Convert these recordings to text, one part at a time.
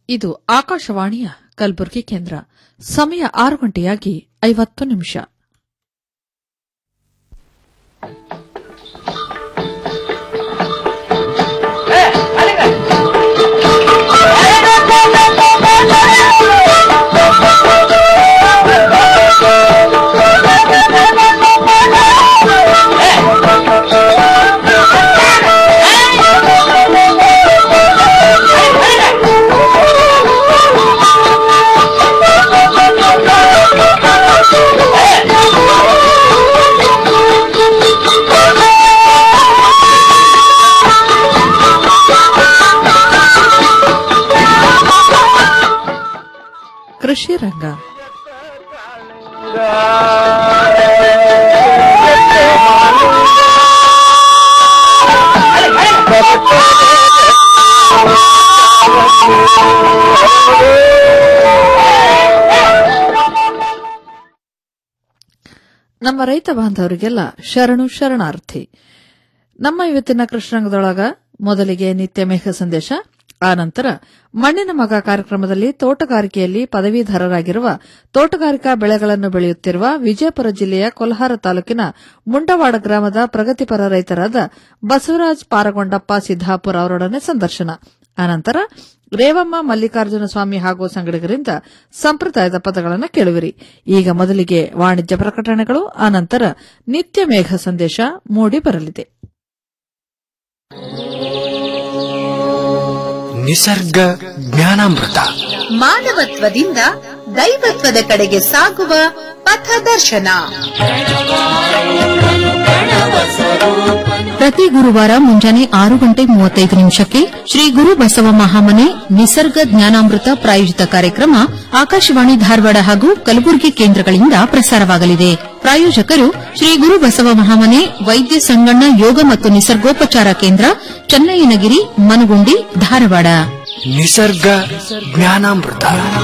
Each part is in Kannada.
ಇದು ಆಕಾಶವಾಣಿಯ ಕಲಬುರಗಿ ಕೇಂದ್ರ ಸಮಯ ಆರು ಗಂಟೆಯಾಗಿ ಐವತ್ತು ನಿಮಿಷ ಕೃಷಿ ರಂಗ ನಮ್ಮ ರೈತ ಬಾಂಧವರಿಗೆಲ್ಲ ಶರಣು ಶರಣಾರ್ಥಿ ನಮ್ಮ ಇವತ್ತಿನ ಕೃಷ್ಣರಂಗದೊಳಗ ಮೊದಲಿಗೆ ನಿತ್ಯ ಮೇಘ ಸಂದೇಶ ಆನಂತರ ಮಣ್ಣಿನ ಮಗ ಕಾರ್ಯಕ್ರಮದಲ್ಲಿ ತೋಟಗಾರಿಕೆಯಲ್ಲಿ ಪದವೀಧರರಾಗಿರುವ ತೋಟಗಾರಿಕಾ ಬೆಳೆಗಳನ್ನು ಬೆಳೆಯುತ್ತಿರುವ ವಿಜಯಪುರ ಜಿಲ್ಲೆಯ ಕೊಲ್ಹಾರ ತಾಲೂಕಿನ ಮುಂಡವಾಡ ಗ್ರಾಮದ ಪ್ರಗತಿಪರ ರೈತರಾದ ಬಸವರಾಜ್ ಪಾರಗೊಂಡಪ್ಪ ಸಿದ್ದಾಪುರ ಅವರೊಡನೆ ಸಂದರ್ಶನ ಆನಂತರ ರೇವಮ್ಮ ಮಲ್ಲಿಕಾರ್ಜುನ ಸ್ವಾಮಿ ಹಾಗೂ ಸಂಗಡಿಗರಿಂದ ಸಂಪ್ರದಾಯದ ಪದಗಳನ್ನು ಕೇಳುವಿರಿ ಈಗ ಮೊದಲಿಗೆ ವಾಣಿಜ್ಯ ಪ್ರಕಟಣೆಗಳು ಆನಂತರ ನಿತ್ಯ ಮೇಘ ಸಂದೇಶ ಮೂಡಿ ಬರಲಿದೆ ನಿಸರ್ಗ ಜ್ಞಾನಾಮೃತ ಮಾನವತ್ವದಿಂದ ದೈವತ್ವದ ಕಡೆಗೆ ಸಾಗುವ ಪಥದರ್ಶನ ಪ್ರತಿ ಗುರುವಾರ ಮುಂಜಾನೆ ಆರು ಗಂಟೆ ಮೂವತ್ತೈದು ನಿಮಿಷಕ್ಕೆ ಶ್ರೀ ಗುರು ಬಸವ ಮಹಾಮನೆ ನಿಸರ್ಗ ಜ್ಞಾನಾಮೃತ ಪ್ರಾಯೋಜಿತ ಕಾರ್ಯಕ್ರಮ ಆಕಾಶವಾಣಿ ಧಾರವಾಡ ಹಾಗೂ ಕಲಬುರಗಿ ಕೇಂದ್ರಗಳಿಂದ ಪ್ರಸಾರವಾಗಲಿದೆ ಪ್ರಾಯೋಜಕರು ಶ್ರೀ ಗುರು ಬಸವ ಮಹಾಮನೆ ವೈದ್ಯ ಸಂಗಣ್ಣ ಯೋಗ ಮತ್ತು ನಿಸರ್ಗೋಪಚಾರ ಕೇಂದ್ರ ಚನ್ನಯ್ಯನಗಿರಿ ಮನಗುಂಡಿ ಧಾರವಾಡ ನಿಸರ್ಗ ಜ್ಞಾನಾಮೃತ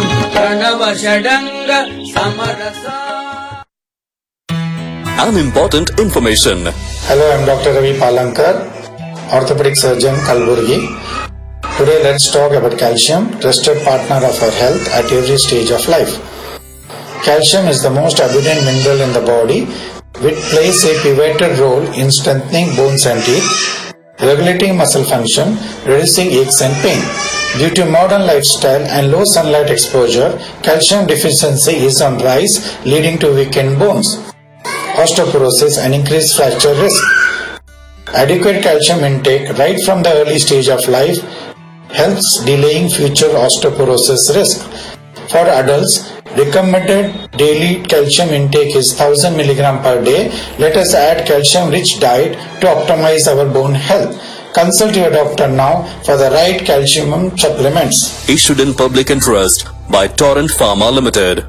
An important information. Hello, I'm Dr. Ravi Palankar, orthopedic surgeon, Kalburgi. Today, let's talk about calcium, trusted partner of our health at every stage of life. Calcium is the most abundant mineral in the body, which plays a pivotal role in strengthening bones and teeth, regulating muscle function, reducing aches and pain. Due to modern lifestyle and low sunlight exposure, calcium deficiency is on rise, leading to weakened bones osteoporosis and increased fracture risk. Adequate calcium intake right from the early stage of life helps delaying future osteoporosis risk. For adults, recommended daily calcium intake is 1000 mg per day. Let us add calcium rich diet to optimize our bone health. Consult your doctor now for the right calcium supplements. Issued in public interest by Torrent Pharma Limited.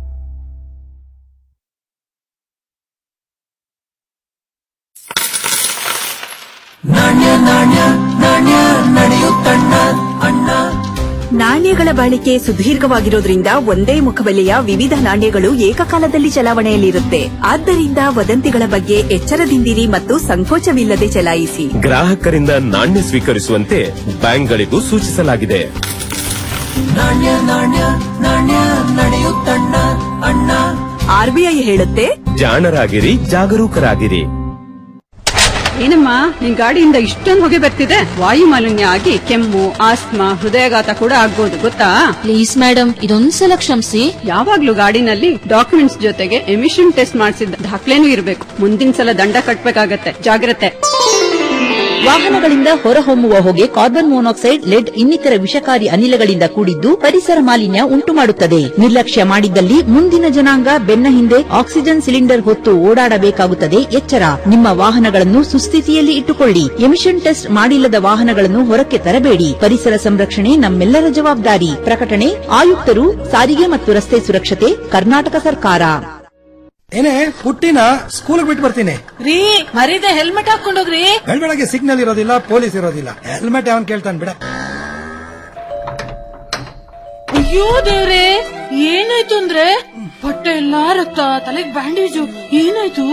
ನಾಣ್ಯಗಳ ಬಾಳಿಕೆ ಸುದೀರ್ಘವಾಗಿರೋದ್ರಿಂದ ಒಂದೇ ಮುಖಬೆಲೆಯ ವಿವಿಧ ನಾಣ್ಯಗಳು ಏಕಕಾಲದಲ್ಲಿ ಚಲಾವಣೆಯಲ್ಲಿರುತ್ತೆ ಆದ್ದರಿಂದ ವದಂತಿಗಳ ಬಗ್ಗೆ ಎಚ್ಚರದಿಂದಿರಿ ಮತ್ತು ಸಂಕೋಚವಿಲ್ಲದೆ ಚಲಾಯಿಸಿ ಗ್ರಾಹಕರಿಂದ ನಾಣ್ಯ ಸ್ವೀಕರಿಸುವಂತೆ ಬ್ಯಾಂಕ್ಗಳಿಗೂ ಸೂಚಿಸಲಾಗಿದೆ ಆರ್ಬಿಐ ಹೇಳುತ್ತೆ ಜಾಣರಾಗಿರಿ ಜಾಗರೂಕರಾಗಿರಿ ಏನಮ್ಮ ನಿನ್ ಗಾಡಿಯಿಂದ ಇಷ್ಟೊಂದು ಹೊಗೆ ಬರ್ತಿದೆ ವಾಯು ಮಾಲಿನ್ಯ ಆಗಿ ಕೆಮ್ಮು ಆಸ್ತಮಾ ಹೃದಯಾಘಾತ ಕೂಡ ಆಗ್ಬೋದು ಗೊತ್ತಾ ಪ್ಲೀಸ್ ಮೇಡಮ್ ಇದೊಂದ್ಸಲ ಕ್ಷಮಿಸಿ ಯಾವಾಗ್ಲೂ ಗಾಡಿನಲ್ಲಿ ಡಾಕ್ಯುಮೆಂಟ್ಸ್ ಜೊತೆಗೆ ಎಮಿಷನ್ ಟೆಸ್ಟ್ ಮಾಡಿಸಿದ ದಾಖಲೆನೂ ಇರಬೇಕು ಮುಂದಿನ ಸಲ ದಂಡ ಕಟ್ಬೇಕಾಗತ್ತೆ ಜಾಗ್ರತೆ ವಾಹನಗಳಿಂದ ಹೊರಹೊಮ್ಮುವ ಹೊಗೆ ಕಾರ್ಬನ್ ಮೊನಾಕ್ಸೈಡ್ ಲೆಡ್ ಇನ್ನಿತರ ವಿಷಕಾರಿ ಅನಿಲಗಳಿಂದ ಕೂಡಿದ್ದು ಪರಿಸರ ಮಾಲಿನ್ಯ ಉಂಟುಮಾಡುತ್ತದೆ ನಿರ್ಲಕ್ಷ್ಯ ಮಾಡಿದ್ದಲ್ಲಿ ಮುಂದಿನ ಜನಾಂಗ ಬೆನ್ನ ಹಿಂದೆ ಆಕ್ಸಿಜನ್ ಸಿಲಿಂಡರ್ ಹೊತ್ತು ಓಡಾಡಬೇಕಾಗುತ್ತದೆ ಎಚ್ಚರ ನಿಮ್ಮ ವಾಹನಗಳನ್ನು ಸುಸ್ಥಿತಿಯಲ್ಲಿ ಇಟ್ಟುಕೊಳ್ಳಿ ಎಮಿಷನ್ ಟೆಸ್ಟ್ ಮಾಡಿಲ್ಲದ ವಾಹನಗಳನ್ನು ಹೊರಕ್ಕೆ ತರಬೇಡಿ ಪರಿಸರ ಸಂರಕ್ಷಣೆ ನಮ್ಮೆಲ್ಲರ ಜವಾಬ್ದಾರಿ ಪ್ರಕಟಣೆ ಆಯುಕ್ತರು ಸಾರಿಗೆ ಮತ್ತು ರಸ್ತೆ ಸುರಕ್ಷತೆ ಕರ್ನಾಟಕ ಸರ್ಕಾರ ಏನೇ ಪುಟ್ಟಿನ ಸ್ಕೂಲ್ ಬಿಟ್ಟು ಬರ್ತೀನಿ ರೀ ಮರೀದೆ ಹೆಲ್ಮೆಟ್ ಹಾಕೊಂಡೋಗ್ರಿ ಬೆಳಗ್ಗೆ ಸಿಗ್ನಲ್ ಇರೋದಿಲ್ಲ ಪೊಲೀಸ್ ಇರೋದಿಲ್ಲ ಹೆಲ್ಮೆಟ್ ಅವನ್ ಕೇಳ್ತಾನೆ ಬಿಡ ಅಯ್ಯೋ ದೇವ್ರೆ ಏನಾಯ್ತು ಅಂದ್ರೆ ಬಟ್ಟೆ ಎಲ್ಲಾ ರಕ್ತ ತಲೆಗ್ ಬ್ಯಾಂಡೇಜು ಏನಾಯ್ತು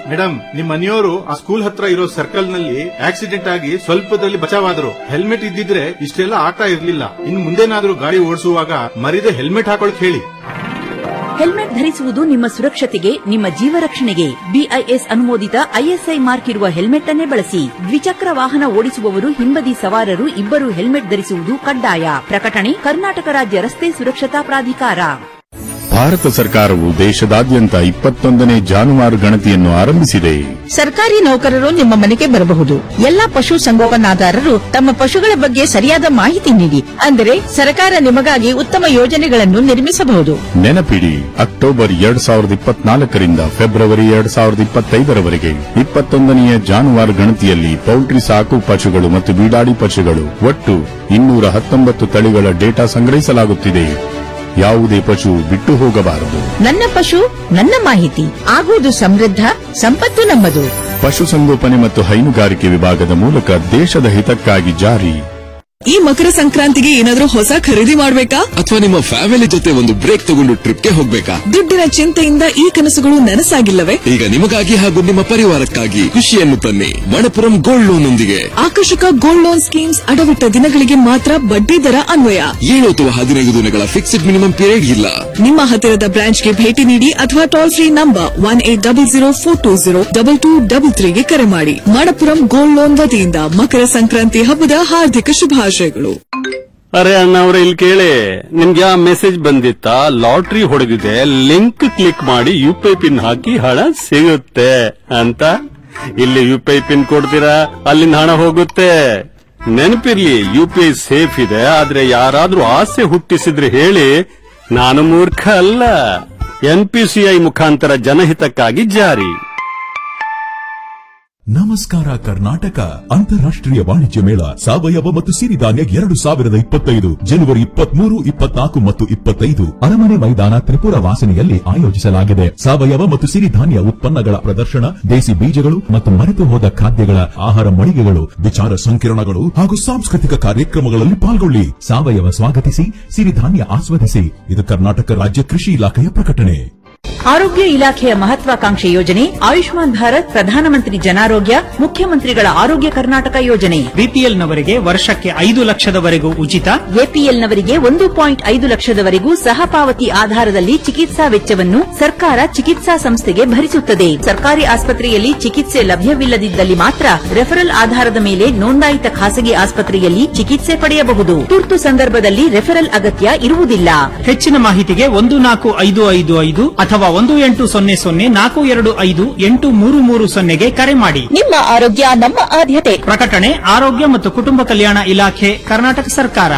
ಮೇಡಮ್ ನಿಮ್ ಮನೆಯವರು ಆ ಸ್ಕೂಲ್ ಹತ್ರ ಇರೋ ಸರ್ಕಲ್ ನಲ್ಲಿ ಆಕ್ಸಿಡೆಂಟ್ ಆಗಿ ಸ್ವಲ್ಪದಲ್ಲಿ ಬಚಾವಾದ್ರು ಹೆಲ್ಮೆಟ್ ಇದ್ದಿದ್ರೆ ಇಷ್ಟೆಲ್ಲ ಆಗ್ತಾ ಇರ್ಲಿಲ್ಲ ಇನ್ ಮುಂದೇನಾದ್ರೂ ಗಾಡಿ ಓಡಿಸುವಾಗ ಮರಿದೆ ಹೆಲ್ಮೆಟ್ ಹಾಕೊಳಕ್ ಹೇಳಿ ಹೆಲ್ಮೆಟ್ ಧರಿಸುವುದು ನಿಮ್ಮ ಸುರಕ್ಷತೆಗೆ ನಿಮ್ಮ ಜೀವ ರಕ್ಷಣೆಗೆ ಬಿಐಎಸ್ ಅನುಮೋದಿತ ಐಎಸ್ಐ ಮಾರ್ಕ್ ಇರುವ ಹೆಲ್ಮೆಟ್ ಅನ್ನೇ ಬಳಸಿ ದ್ವಿಚಕ್ರ ವಾಹನ ಓಡಿಸುವವರು ಹಿಂಬದಿ ಸವಾರರು ಇಬ್ಬರು ಹೆಲ್ಮೆಟ್ ಧರಿಸುವುದು ಕಡ್ಡಾಯ ಪ್ರಕಟಣೆ ಕರ್ನಾಟಕ ರಾಜ್ಯ ರಸ್ತೆ ಸುರಕ್ಷತಾ ಪ್ರಾಧಿಕಾರ ಭಾರತ ಸರ್ಕಾರವು ದೇಶದಾದ್ಯಂತ ಇಪ್ಪತ್ತೊಂದನೇ ಜಾನುವಾರು ಗಣತಿಯನ್ನು ಆರಂಭಿಸಿದೆ ಸರ್ಕಾರಿ ನೌಕರರು ನಿಮ್ಮ ಮನೆಗೆ ಬರಬಹುದು ಎಲ್ಲಾ ಪಶು ಸಂಗೋಪನಾದಾರರು ತಮ್ಮ ಪಶುಗಳ ಬಗ್ಗೆ ಸರಿಯಾದ ಮಾಹಿತಿ ನೀಡಿ ಅಂದರೆ ಸರ್ಕಾರ ನಿಮಗಾಗಿ ಉತ್ತಮ ಯೋಜನೆಗಳನ್ನು ನಿರ್ಮಿಸಬಹುದು ನೆನಪಿಡಿ ಅಕ್ಟೋಬರ್ ಎರಡ್ ಸಾವಿರದ ಇಪ್ಪತ್ನಾಲ್ಕರಿಂದ ಫೆಬ್ರವರಿ ಎರಡ್ ಸಾವಿರದ ಇಪ್ಪತ್ತೈದರವರೆಗೆ ಇಪ್ಪತ್ತೊಂದನೆಯ ಜಾನುವಾರು ಗಣತಿಯಲ್ಲಿ ಪೌಲ್ಟ್ರಿ ಸಾಕು ಪಶುಗಳು ಮತ್ತು ಬೀಡಾಡಿ ಪಶುಗಳು ಒಟ್ಟು ಇನ್ನೂರ ಹತ್ತೊಂಬತ್ತು ತಳಿಗಳ ಡೇಟಾ ಸಂಗ್ರಹಿಸಲಾಗುತ್ತಿದೆ ಯಾವುದೇ ಪಶು ಬಿಟ್ಟು ಹೋಗಬಾರದು ನನ್ನ ಪಶು ನನ್ನ ಮಾಹಿತಿ ಆಗುವುದು ಸಮೃದ್ಧ ಸಂಪತ್ತು ನಮ್ಮದು ಪಶುಸಂಗೋಪನೆ ಮತ್ತು ಹೈನುಗಾರಿಕೆ ವಿಭಾಗದ ಮೂಲಕ ದೇಶದ ಹಿತಕ್ಕಾಗಿ ಜಾರಿ ಈ ಮಕರ ಸಂಕ್ರಾಂತಿಗೆ ಏನಾದ್ರೂ ಹೊಸ ಖರೀದಿ ಮಾಡ್ಬೇಕಾ ಅಥವಾ ನಿಮ್ಮ ಫ್ಯಾಮಿಲಿ ಜೊತೆ ಒಂದು ಬ್ರೇಕ್ ತಗೊಂಡು ಟ್ರಿಪ್ಗೆ ಹೋಗ್ಬೇಕಾ ದುಡ್ಡಿನ ಚಿಂತೆಯಿಂದ ಈ ಕನಸುಗಳು ನನಸಾಗಿಲ್ಲವೇ ಈಗ ನಿಮಗಾಗಿ ಹಾಗೂ ನಿಮ್ಮ ಪರಿವಾರಕ್ಕಾಗಿ ಖುಷಿಯನ್ನು ತನ್ನಿ ಮಣಪುರಂ ಗೋಲ್ಡ್ ಲೋನ್ ಒಂದಿಗೆ ಆಕರ್ಷಕ ಗೋಲ್ಡ್ ಲೋನ್ ಸ್ಕೀಮ್ಸ್ ಅಡವಿಟ್ಟ ದಿನಗಳಿಗೆ ಮಾತ್ರ ಬಡ್ಡಿ ದರ ಅನ್ವಯ ಏಳು ಅಥವಾ ಹದಿನೈದು ದಿನಗಳ ಫಿಕ್ಸ್ಡ್ ಮಿನಿಮಮ್ ಪೀರಿಯಡ್ ಇಲ್ಲ ನಿಮ್ಮ ಹತ್ತಿರದ ಬ್ರಾಂಚ್ಗೆ ಭೇಟಿ ನೀಡಿ ಅಥವಾ toll free number one eight double zero four two zero double two double ತ್ರೀಗೆ ಕರೆ ಮಾಡಿ ಮಣಪುರಂ ಗೋಲ್ಡ್ ಲೋನ್ ವತಿಯಿಂದ ಮಕರ ಸಂಕ್ರಾಂತಿ ಹಬ್ಬದ ಹಾರ್ದಿಕ ಶುಭಾಶಯಗಳು ಅರೆ ಅಣ್ಣವ್ರೆ ಇಲ್ಲಿ ಕೇಳಿ ನಿಮ್ಗೆ ಆ ಮೆಸೇಜ್ ಬಂದಿತ್ತಾ ಲಾಟ್ರಿ ಹೊಡೆದಿದೆ ಲಿಂಕ್ ಕ್ಲಿಕ್ ಮಾಡಿ ಯು ಪಿ ಐ ಪಿನ್ ಹಾಕಿ ಹಣ ಸಿಗುತ್ತೆ ಅಂತ ಇಲ್ಲಿ ಯು ಪಿ ಐ ಪಿನ್ ಕೊಡ್ತೀರಾ ಅಲ್ಲಿಂದ ಹಣ ಹೋಗುತ್ತೆ ನೆನಪಿರ್ಲಿ ಯು ಪಿ ಐ ಸೇಫ್ ಇದೆ ಆದ್ರೆ ಯಾರಾದ್ರೂ ಆಸೆ ಹುಟ್ಟಿಸಿದ್ರೆ ಹೇಳಿ ನಾನು ಮೂರ್ಖ ಅಲ್ಲ ಎನ್ಪಿಸಿಐ ಮುಖಾಂತರ ಜನಹಿತಕ್ಕಾಗಿ ಜಾರಿ ನಮಸ್ಕಾರ ಕರ್ನಾಟಕ ಅಂತಾರಾಷ್ಟ್ರೀಯ ವಾಣಿಜ್ಯ ಮೇಳ ಸಾವಯವ ಮತ್ತು ಸಿರಿಧಾನ್ಯ ಎರಡು ಸಾವಿರದ ಇಪ್ಪತ್ತೈದು ಜನವರಿ ಇಪ್ಪತ್ಮೂರು ಇಪ್ಪತ್ನಾಲ್ಕು ಮತ್ತು ಇಪ್ಪತ್ತೈದು ಅರಮನೆ ಮೈದಾನ ತ್ರಿಪುರ ವಾಸನೆಯಲ್ಲಿ ಆಯೋಜಿಸಲಾಗಿದೆ ಸಾವಯವ ಮತ್ತು ಸಿರಿಧಾನ್ಯ ಉತ್ಪನ್ನಗಳ ಪ್ರದರ್ಶನ ದೇಸಿ ಬೀಜಗಳು ಮತ್ತು ಮರೆತು ಹೋದ ಖಾದ್ಯಗಳ ಆಹಾರ ಮಳಿಗೆಗಳು ವಿಚಾರ ಸಂಕಿರಣಗಳು ಹಾಗೂ ಸಾಂಸ್ಕೃತಿಕ ಕಾರ್ಯಕ್ರಮಗಳಲ್ಲಿ ಪಾಲ್ಗೊಳ್ಳಿ ಸಾವಯವ ಸ್ವಾಗತಿಸಿ ಸಿರಿಧಾನ್ಯ ಆಸ್ವಾದಿಸಿ ಇದು ಕರ್ನಾಟಕ ರಾಜ್ಯ ಕೃಷಿ ಇಲಾಖೆಯ ಪ್ರಕಟಣೆ ಆರೋಗ್ಯ ಇಲಾಖೆಯ ಮಹತ್ವಾಕಾಂಕ್ಷೆ ಯೋಜನೆ ಆಯುಷ್ಮಾನ್ ಭಾರತ್ ಪ್ರಧಾನಮಂತ್ರಿ ಜನಾರೋಗ್ಯ ಮುಖ್ಯಮಂತ್ರಿಗಳ ಆರೋಗ್ಯ ಕರ್ನಾಟಕ ಯೋಜನೆ ಬಿಪಿಎಲ್ನವರಿಗೆ ವರ್ಷಕ್ಕೆ ಐದು ಲಕ್ಷದವರೆಗೂ ಉಚಿತ ಎಪಿಎಲ್ನವರಿಗೆ ಒಂದು ಪಾಯಿಂಟ್ ಐದು ಲಕ್ಷದವರೆಗೂ ಸಹಪಾವತಿ ಆಧಾರದಲ್ಲಿ ಚಿಕಿತ್ಸಾ ವೆಚ್ಚವನ್ನು ಸರ್ಕಾರ ಚಿಕಿತ್ಸಾ ಸಂಸ್ಥೆಗೆ ಭರಿಸುತ್ತದೆ ಸರ್ಕಾರಿ ಆಸ್ಪತ್ರೆಯಲ್ಲಿ ಚಿಕಿತ್ಸೆ ಲಭ್ಯವಿಲ್ಲದಿದ್ದಲ್ಲಿ ಮಾತ್ರ ರೆಫರಲ್ ಆಧಾರದ ಮೇಲೆ ನೋಂದಾಯಿತ ಖಾಸಗಿ ಆಸ್ಪತ್ರೆಯಲ್ಲಿ ಚಿಕಿತ್ಸೆ ಪಡೆಯಬಹುದು ತುರ್ತು ಸಂದರ್ಭದಲ್ಲಿ ರೆಫರಲ್ ಅಗತ್ಯ ಇರುವುದಿಲ್ಲ ಹೆಚ್ಚಿನ ಮಾಹಿತಿಗೆ ಒಂದು ನಾಲ್ಕು ಐದು ಐದು ಐದು ಅಥವಾ ಒಂದು ಎಂಟು ಸೊನ್ನೆ ಸೊನ್ನೆ ನಾಲ್ಕು ಎರಡು ಐದು ಎಂಟು ಮೂರು ಮೂರು ಸೊನ್ನೆಗೆ ಕರೆ ಮಾಡಿ ನಿಮ್ಮ ಆರೋಗ್ಯ ನಮ್ಮ ಆದ್ಯತೆ ಪ್ರಕಟಣೆ ಆರೋಗ್ಯ ಮತ್ತು ಕುಟುಂಬ ಕಲ್ಯಾಣ ಇಲಾಖೆ ಕರ್ನಾಟಕ ಸರ್ಕಾರ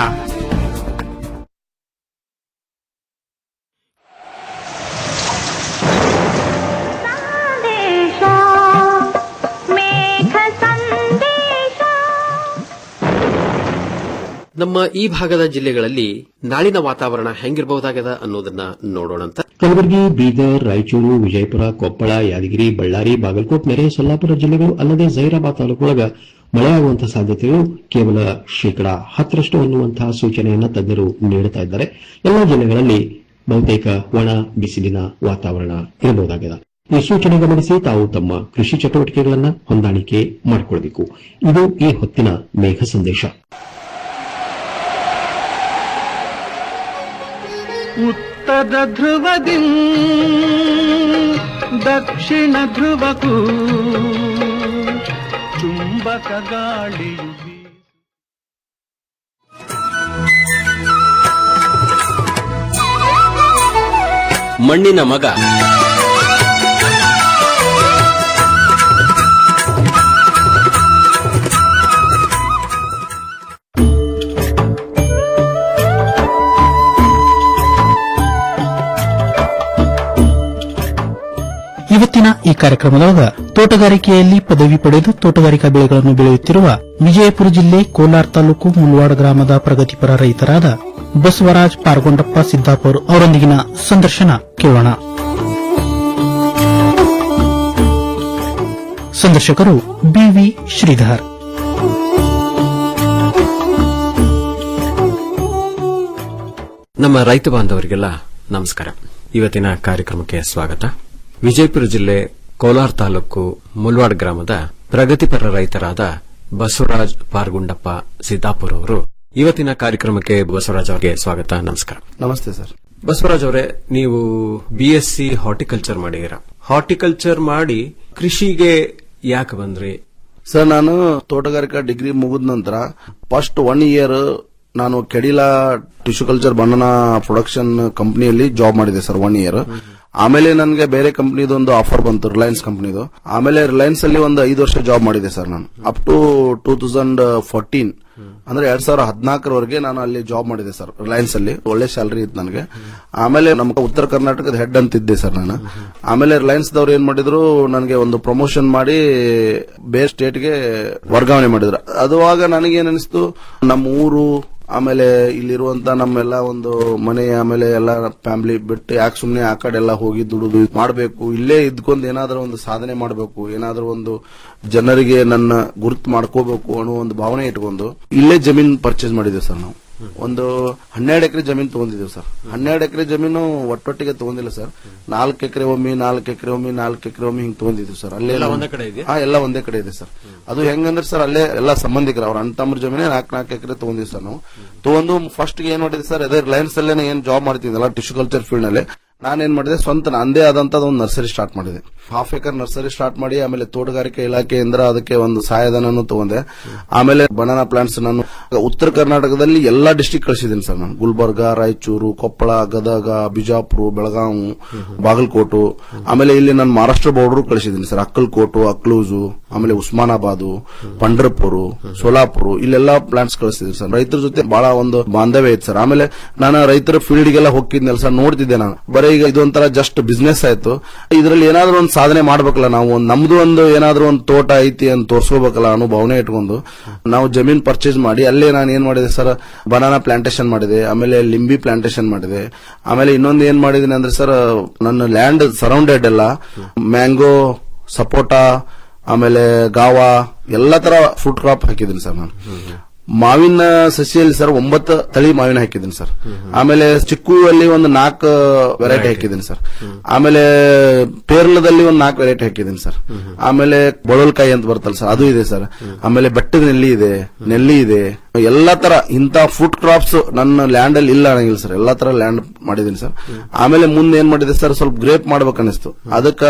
ನಮ್ಮ ಈ ಭಾಗದ ಜಿಲ್ಲೆಗಳಲ್ಲಿ ನಾಳಿನ ವಾತಾವರಣ ಹೆಂಗಿರಬಹುದಾಗದ ಅನ್ನೋದನ್ನ ನೋಡೋಣಂತ ಕಲಬುರಗಿ ಬೀದರ್ ರಾಯಚೂರು ವಿಜಯಪುರ ಕೊಪ್ಪಳ ಯಾದಗಿರಿ ಬಳ್ಳಾರಿ ಬಾಗಲಕೋಟ್ ನೆರೆ ಸೊಲ್ಲಾಪುರ ಜಿಲ್ಲೆಗಳು ಅಲ್ಲದೆ ಜೈರಾಬಾದ್ ತಾಲೂಕೊಳಗ ಮಳೆಯಾಗುವಂತಹ ಸಾಧ್ಯತೆಗಳು ಕೇವಲ ಶೇಕಡಾ ಹತ್ತರಷ್ಟು ಅನ್ನುವಂತಹ ಸೂಚನೆಯನ್ನು ತಜ್ಞರು ನೀಡುತ್ತಾ ಇದ್ದಾರೆ ಎಲ್ಲಾ ಜಿಲ್ಲೆಗಳಲ್ಲಿ ಬಹುತೇಕ ಒಣ ಬಿಸಿಲಿನ ವಾತಾವರಣ ಇರಬಹುದಾಗಿದೆ ಈ ಸೂಚನೆ ಗಮನಿಸಿ ತಾವು ತಮ್ಮ ಕೃಷಿ ಚಟುವಟಿಕೆಗಳನ್ನು ಹೊಂದಾಣಿಕೆ ಮಾಡಿಕೊಳ್ಳಬೇಕು ಇದು ಈ ಹೊತ್ತಿನ ಮೇಘ ಸಂದೇಶ ಉತ್ತರ ಧ್ರುವದಿ ದಕ್ಷಿಣ ಧ್ರುವಕ್ಕೂ ಚುಂಬಕ ಗಾಳಿಯು ಮಣ್ಣಿನ ಮಗ ಇವತ್ತಿನ ಈ ಕಾರ್ಯಕ್ರಮದೊಳಗ ತೋಟಗಾರಿಕೆಯಲ್ಲಿ ಪದವಿ ಪಡೆದು ತೋಟಗಾರಿಕಾ ಬೆಳೆಗಳನ್ನು ಬೆಳೆಯುತ್ತಿರುವ ವಿಜಯಪುರ ಜಿಲ್ಲೆ ಕೋಲಾರ ತಾಲೂಕು ಮುಲ್ವಾಡ ಗ್ರಾಮದ ಪ್ರಗತಿಪರ ರೈತರಾದ ಬಸವರಾಜ್ ಪಾರ್ಗೊಂಡಪ್ಪ ಸಿದ್ದಾಪುರ್ ಅವರೊಂದಿಗಿನ ಸಂದರ್ಶನ ಕೇಳೋಣ ಸಂದರ್ಶಕರು ಬಿವಿ ಶ್ರೀಧರ್ ನಮ್ಮ ರೈತ ಬಾಂಧವರಿಗೆಲ್ಲ ನಮಸ್ಕಾರ ಇವತ್ತಿನ ಕಾರ್ಯಕ್ರಮಕ್ಕೆ ಸ್ವಾಗತ ವಿಜಯಪುರ ಜಿಲ್ಲೆ ಕೋಲಾರ ತಾಲೂಕು ಮುಲ್ವಾಡ್ ಗ್ರಾಮದ ಪ್ರಗತಿಪರ ರೈತರಾದ ಬಸವರಾಜ್ ಪಾರ್ಗುಂಡಪ್ಪ ಸಿದ್ದಾಪುರ್ ಅವರು ಇವತ್ತಿನ ಕಾರ್ಯಕ್ರಮಕ್ಕೆ ಬಸವರಾಜ್ ಅವರಿಗೆ ಸ್ವಾಗತ ನಮಸ್ಕಾರ ನಮಸ್ತೆ ಸರ್ ಬಸವರಾಜ್ ಅವರೇ ನೀವು ಬಿಎಸ್ಸಿ ಹಾರ್ಟಿಕಲ್ಚರ್ ಮಾಡಿದ್ದೀರಾ ಹಾರ್ಟಿಕಲ್ಚರ್ ಮಾಡಿ ಕೃಷಿಗೆ ಯಾಕೆ ಬಂದ್ರಿ ಸರ್ ನಾನು ತೋಟಗಾರಿಕಾ ಡಿಗ್ರಿ ಮುಗಿದ ನಂತರ ಫಸ್ಟ್ ಒನ್ ಇಯರ್ ನಾನು Cadila tissue culture banana production ಕಂಪನಿಯಲ್ಲಿ ಜಾಬ್ ಮಾಡಿದೆ ಸರ್ ಒನ್ ಇಯರ್ ಆಮೇಲೆ ನನಗೆ ಬೇರೆ ಕಂಪನಿದು ಒಂದು ಆಫರ್ ಬಂತು ರಿಲಯನ್ಸ್ ಕಂಪನಿದು ಆಮೇಲೆ ರಿಲಯನ್ಸ್ ಅಲ್ಲಿ ಒಂದು ಐದು ವರ್ಷ ಜಾಬ್ ಮಾಡಿದೆ ಸರ್ ನಾನು up to two thousand fourteen ಅಂದ್ರೆ ಎರಡ್ ಸಾವಿರದ ಹದಿನಾಲ್ಕರವರೆಗೆ ನಾನು ಅಲ್ಲಿ ಜಾಬ್ ಮಾಡಿದೆ ಸರ್ ರಿಲಯನ್ಸ್ ಅಲ್ಲಿ ಒಳ್ಳೆ ಸ್ಯಾಲರಿ ಇತ್ತು ನನಗೆ ಆಮೇಲೆ ನಮ್ಮ ಉತ್ತರ ಕರ್ನಾಟಕದ ಹೆಡ್ ಅಂತಿದ್ದೆ ಸರ್ ನಾನು ಆಮೇಲೆ ರಿಲಯನ್ಸ್ ದವ್ರು ಏನ್ ಮಾಡಿದ್ರು ನನಗೆ ಒಂದು ಪ್ರಮೋಷನ್ ಮಾಡಿ ಬೇರೆ ಸ್ಟೇಟ್ಗೆ ವರ್ಗಾವಣೆ ಮಾಡಿದ್ರು ಅದುವಾಗ ನನಗೇನ್ ಅನಿಸ್ತು ನಮ್ಮ ಊರು ಆಮೇಲೆ ಇಲ್ಲಿರುವಂತ ನಮ್ಮೆಲ್ಲ ಒಂದು ಮನೆ ಆಮೇಲೆ ಎಲ್ಲ ಫ್ಯಾಮಿಲಿ ಬಿಟ್ಟು ಯಾಕೆ ಸುಮ್ನೆ ಆ ಕಡೆ ಎಲ್ಲ ಹೋಗಿ ದುಡುದು ಮಾಡಬೇಕು ಇಲ್ಲೇ ಇದ್ಕೊಂಡು ಏನಾದ್ರೂ ಒಂದು ಸಾಧನೆ ಮಾಡಬೇಕು ಏನಾದ್ರೂ ಒಂದು ಜನರಿಗೆ ನನ್ನ ಗುರುತು ಮಾಡ್ಕೋಬೇಕು ಅನ್ನೋ ಒಂದು ಭಾವನೆ ಇಟ್ಕೊಂಡು ಇಲ್ಲೇ ಜಮೀನ್ ಪರ್ಚೇಸ್ ಮಾಡಿದ್ದೇವೆ ಸರ್ ನಾವು ಒಂದು ಹನ್ನೆರಡು ಎಕರೆ ಜಮೀನು ತಗೊಂಡಿದ್ದೇವೆ ಸರ್ ಹನ್ನೆರಡು ಎಕರೆ ಜಮೀನು ಒಟ್ಟೊಟ್ಟಿಗೆ ತಗೊಂಡಿಲ್ಲ ಸರ್ ನಾಲ್ಕು ಎಕರೆ ಒಮ್ಮೆ ನಾಲ್ಕು ಎಕರೆ ಒಮ್ಮೆ ನಾಲ್ಕು ಎಕರೆ ಒಮ್ಮೆ ಹಿಂಗ್ ತಗೊಂಡಿದ್ದೀವಿ ಸರ್ ಅಲ್ಲೇ ಎಲ್ಲ ನಾವು- ಒಂದೇ ಕಡೆ ಇದೆಯಾ? ಹಾ ಎಲ್ಲ ಒಂದೇ ಕಡೆ ಇದೆ ಸರ್ ಅದು ಹೆಂಗಂದ್ರೆ ಸರ್ ಅಲ್ಲೇ ಎಲ್ಲ ಸಂಬಂಧಿಕರು ಅವ್ರ ಅಣ್ಣ ತಮ್ಮರ ಜಮೀನೇ ನಾಲ್ಕು ನಾಲ್ಕು ಎಕರೆ ತಗೊಂಡಿವಿ ಸರ್ ನಾವು ತಗೊಂಡು ಫಸ್ಟ್ ಏನ್ ಮಾಡಿದೆ ಸರ್ ಅದೇ ರಿಲಯನ್ಸ್ ಅಲ್ಲೇ ಏನ್ ಜಾಬ್ ಮಾಡ್ತಿದ್ದಲ್ಲ ಟಿಶ್ಯೂ ಕಲ್ಚರ್ ಫೀಲ್ಡ್ ನಲ್ಲಿ ನಾನೇನ್ ಮಾಡಿದೆ ಸ್ವಂತ ನಂದೇ ಆದಂತ ಒಂದು ನರ್ಸರಿ ಸ್ಟಾರ್ಟ್ ಮಾಡಿದೆ ಹಾಫ್ ಏಕರ್ ನರ್ಸರಿ ಸ್ಟಾರ್ಟ್ ಮಾಡಿ ಆಮೇಲೆ ತೋಟಗಾರಿಕೆ ಇಲಾಖೆಯಿಂದ ಅದಕ್ಕೆ ಒಂದು ಸಹಾಯಧನನು ತಗೊಂಡೆ ಆಮೇಲೆ ಬನಾನಾ ಪ್ಲಾಂಟ್ಸ್ ನಾನು ಉತ್ತರ ಕರ್ನಾಟಕದಲ್ಲಿ ಎಲ್ಲಾ ಡಿಸ್ಟಿಕ್ ಕಳಿಸಿದ್ದೀನಿ ಸರ್ ನಾನು ಗುಲ್ಬರ್ಗ ರಾಯಚೂರು ಕೊಪ್ಪಳ ಗದಗ ಬಿಜಾಪುರ ಬೆಳಗಾವಿ ಬಾಗಲಕೋಟು ಆಮೇಲೆ ಇಲ್ಲಿ ನಾನು ಮಹಾರಾಷ್ಟ್ರ ಬಾರ್ಡರ್ ಕಳಿಸಿದ್ದೀನಿ ಸರ್ ಅಕ್ಕಲ್ಕೋಟು ಅಕ್ಲೂಜು ಆಮೇಲೆ ಉಸ್ಮಾನಾಬಾದು ಪಂಡ್ರಪುರ ಸೋಲಾಪುರ ಇಲ್ಲೆಲ್ಲಾ ಪ್ಲಾಂಟ್ಸ್ ಕಳಿಸಿದ್ದೀನಿ ಸರ್ ರೈತರ ಜೊತೆ ಬಹಳ ಒಂದು ಬಾಂಧವ್ಯ ಐತೆ ಸರ್ ಆಮೇಲೆ ನಾನು ರೈತರ ಫೀಲ್ಡ್ಗೆಲ್ಲ ಹೋಗಿದ್ನಲ್ಲ ಸರ್ ನೋಡ್ತಿದ್ದೆ ನಾನು ಬರೀ ಈಗ ಇದೊಂಥರ ಜಸ್ಟ್ ಬಿಸ್ನೆಸ್ ಆಯ್ತು ಇದರಲ್ಲಿ ಏನಾದ್ರೂ ಒಂದು ಸಾಧನೆ ಮಾಡ್ಬೇಕಲ್ಲ ನಾವು ಒಂದ್ ನಮ್ದು ಒಂದು ಏನಾದ್ರೂ ಒಂದು ತೋಟ ಐತಿ ಅಂತ ತೋರ್ಸ್ಕೋಬೇಕಲ್ಲ ಅನ್ನೋ ಭಾವನೆ ಇಟ್ಕೊಂಡು ನಾವು ಜಮೀನ್ ಪರ್ಚೇಸ್ ಮಾಡಿ ಅಲ್ಲೇ ನಾನು ಏನ್ ಮಾಡಿದೆ ಸರ್ ಬನಾನಾ ಪ್ಲಾಂಟೇಶನ್ ಮಾಡಿದೆ ಆಮೇಲೆ ಲಿಂಬಿ ಪ್ಲಾಂಟೇಶನ್ ಮಾಡಿದೆ ಆಮೇಲೆ ಇನ್ನೊಂದು ಏನ್ ಮಾಡಿದೀನಿ ಅಂದ್ರೆ ಸರ್ ನನ್ನ ಲ್ಯಾಂಡ್ ಸರೌಂಡೆಡ್ ಎಲ್ಲ ಮ್ಯಾಂಗೋ ಸಪೋಟ ಆಮೇಲೆ ಗಾವಾ ಎಲ್ಲಾ ತರ ಫ್ರೂಟ್ ಕ್ರಾಪ್ ಹಾಕಿದ್ದೀನಿ ಸರ್ ನಾನು ಮಾವಿನ ಸಸಿಯಲ್ಲಿ ಸರ್ ಒಂಬತ್ತು ತಳಿ ಮಾವಿನ ಹಾಕಿದ್ದೀನಿ ಸರ್ ಆಮೇಲೆ ಚಿಕ್ಕು ಅಲ್ಲಿ ಒಂದು ನಾಲ್ಕು ವೆರೈಟಿ ಹಾಕಿದ್ದೀನಿ ಸರ್ ಆಮೇಲೆ ಪೇರ್ಲದಲ್ಲಿ ಒಂದು ನಾಲ್ಕು ವೆರೈಟಿ ಹಾಕಿದ್ದೀನಿ ಸರ್ ಆಮೇಲೆ ಬೊಳಲ್ಕಾಯಿ ಅಂತ ಬರ್ತಲ್ಲ ಸರ್ ಅದು ಇದೆ ಸರ್ ಆಮೇಲೆ ಬೆಟ್ಟದ ನೆಲ್ಲಿ ಇದೆ ನೆಲ್ಲಿ ಇದೆ ಎಲ್ಲಾ ತರ ಇಂತ ಫುಡ್ ಕ್ರಾಪ್ಸ್ ನನ್ನ ಲ್ಯಾಂಡ್ ಅಲ್ಲಿ ಇಲ್ಲ ಅನ್ನಂಗಿಲ್ಲ ಸರ್ ಎಲ್ಲಾ ತರ ಲ್ಯಾಂಡ್ ಮಾಡಿದೀನಿ ಸರ್ ಆಮೇಲೆ ಮುಂದೆ ಏನ್ ಮಾಡಿದೆ ಸರ್ ಸ್ವಲ್ಪ ಗ್ರೇಪ್ ಮಾಡ್ಬೇಕನ್ನಿಸ್ತು ಅದಕ್ಕ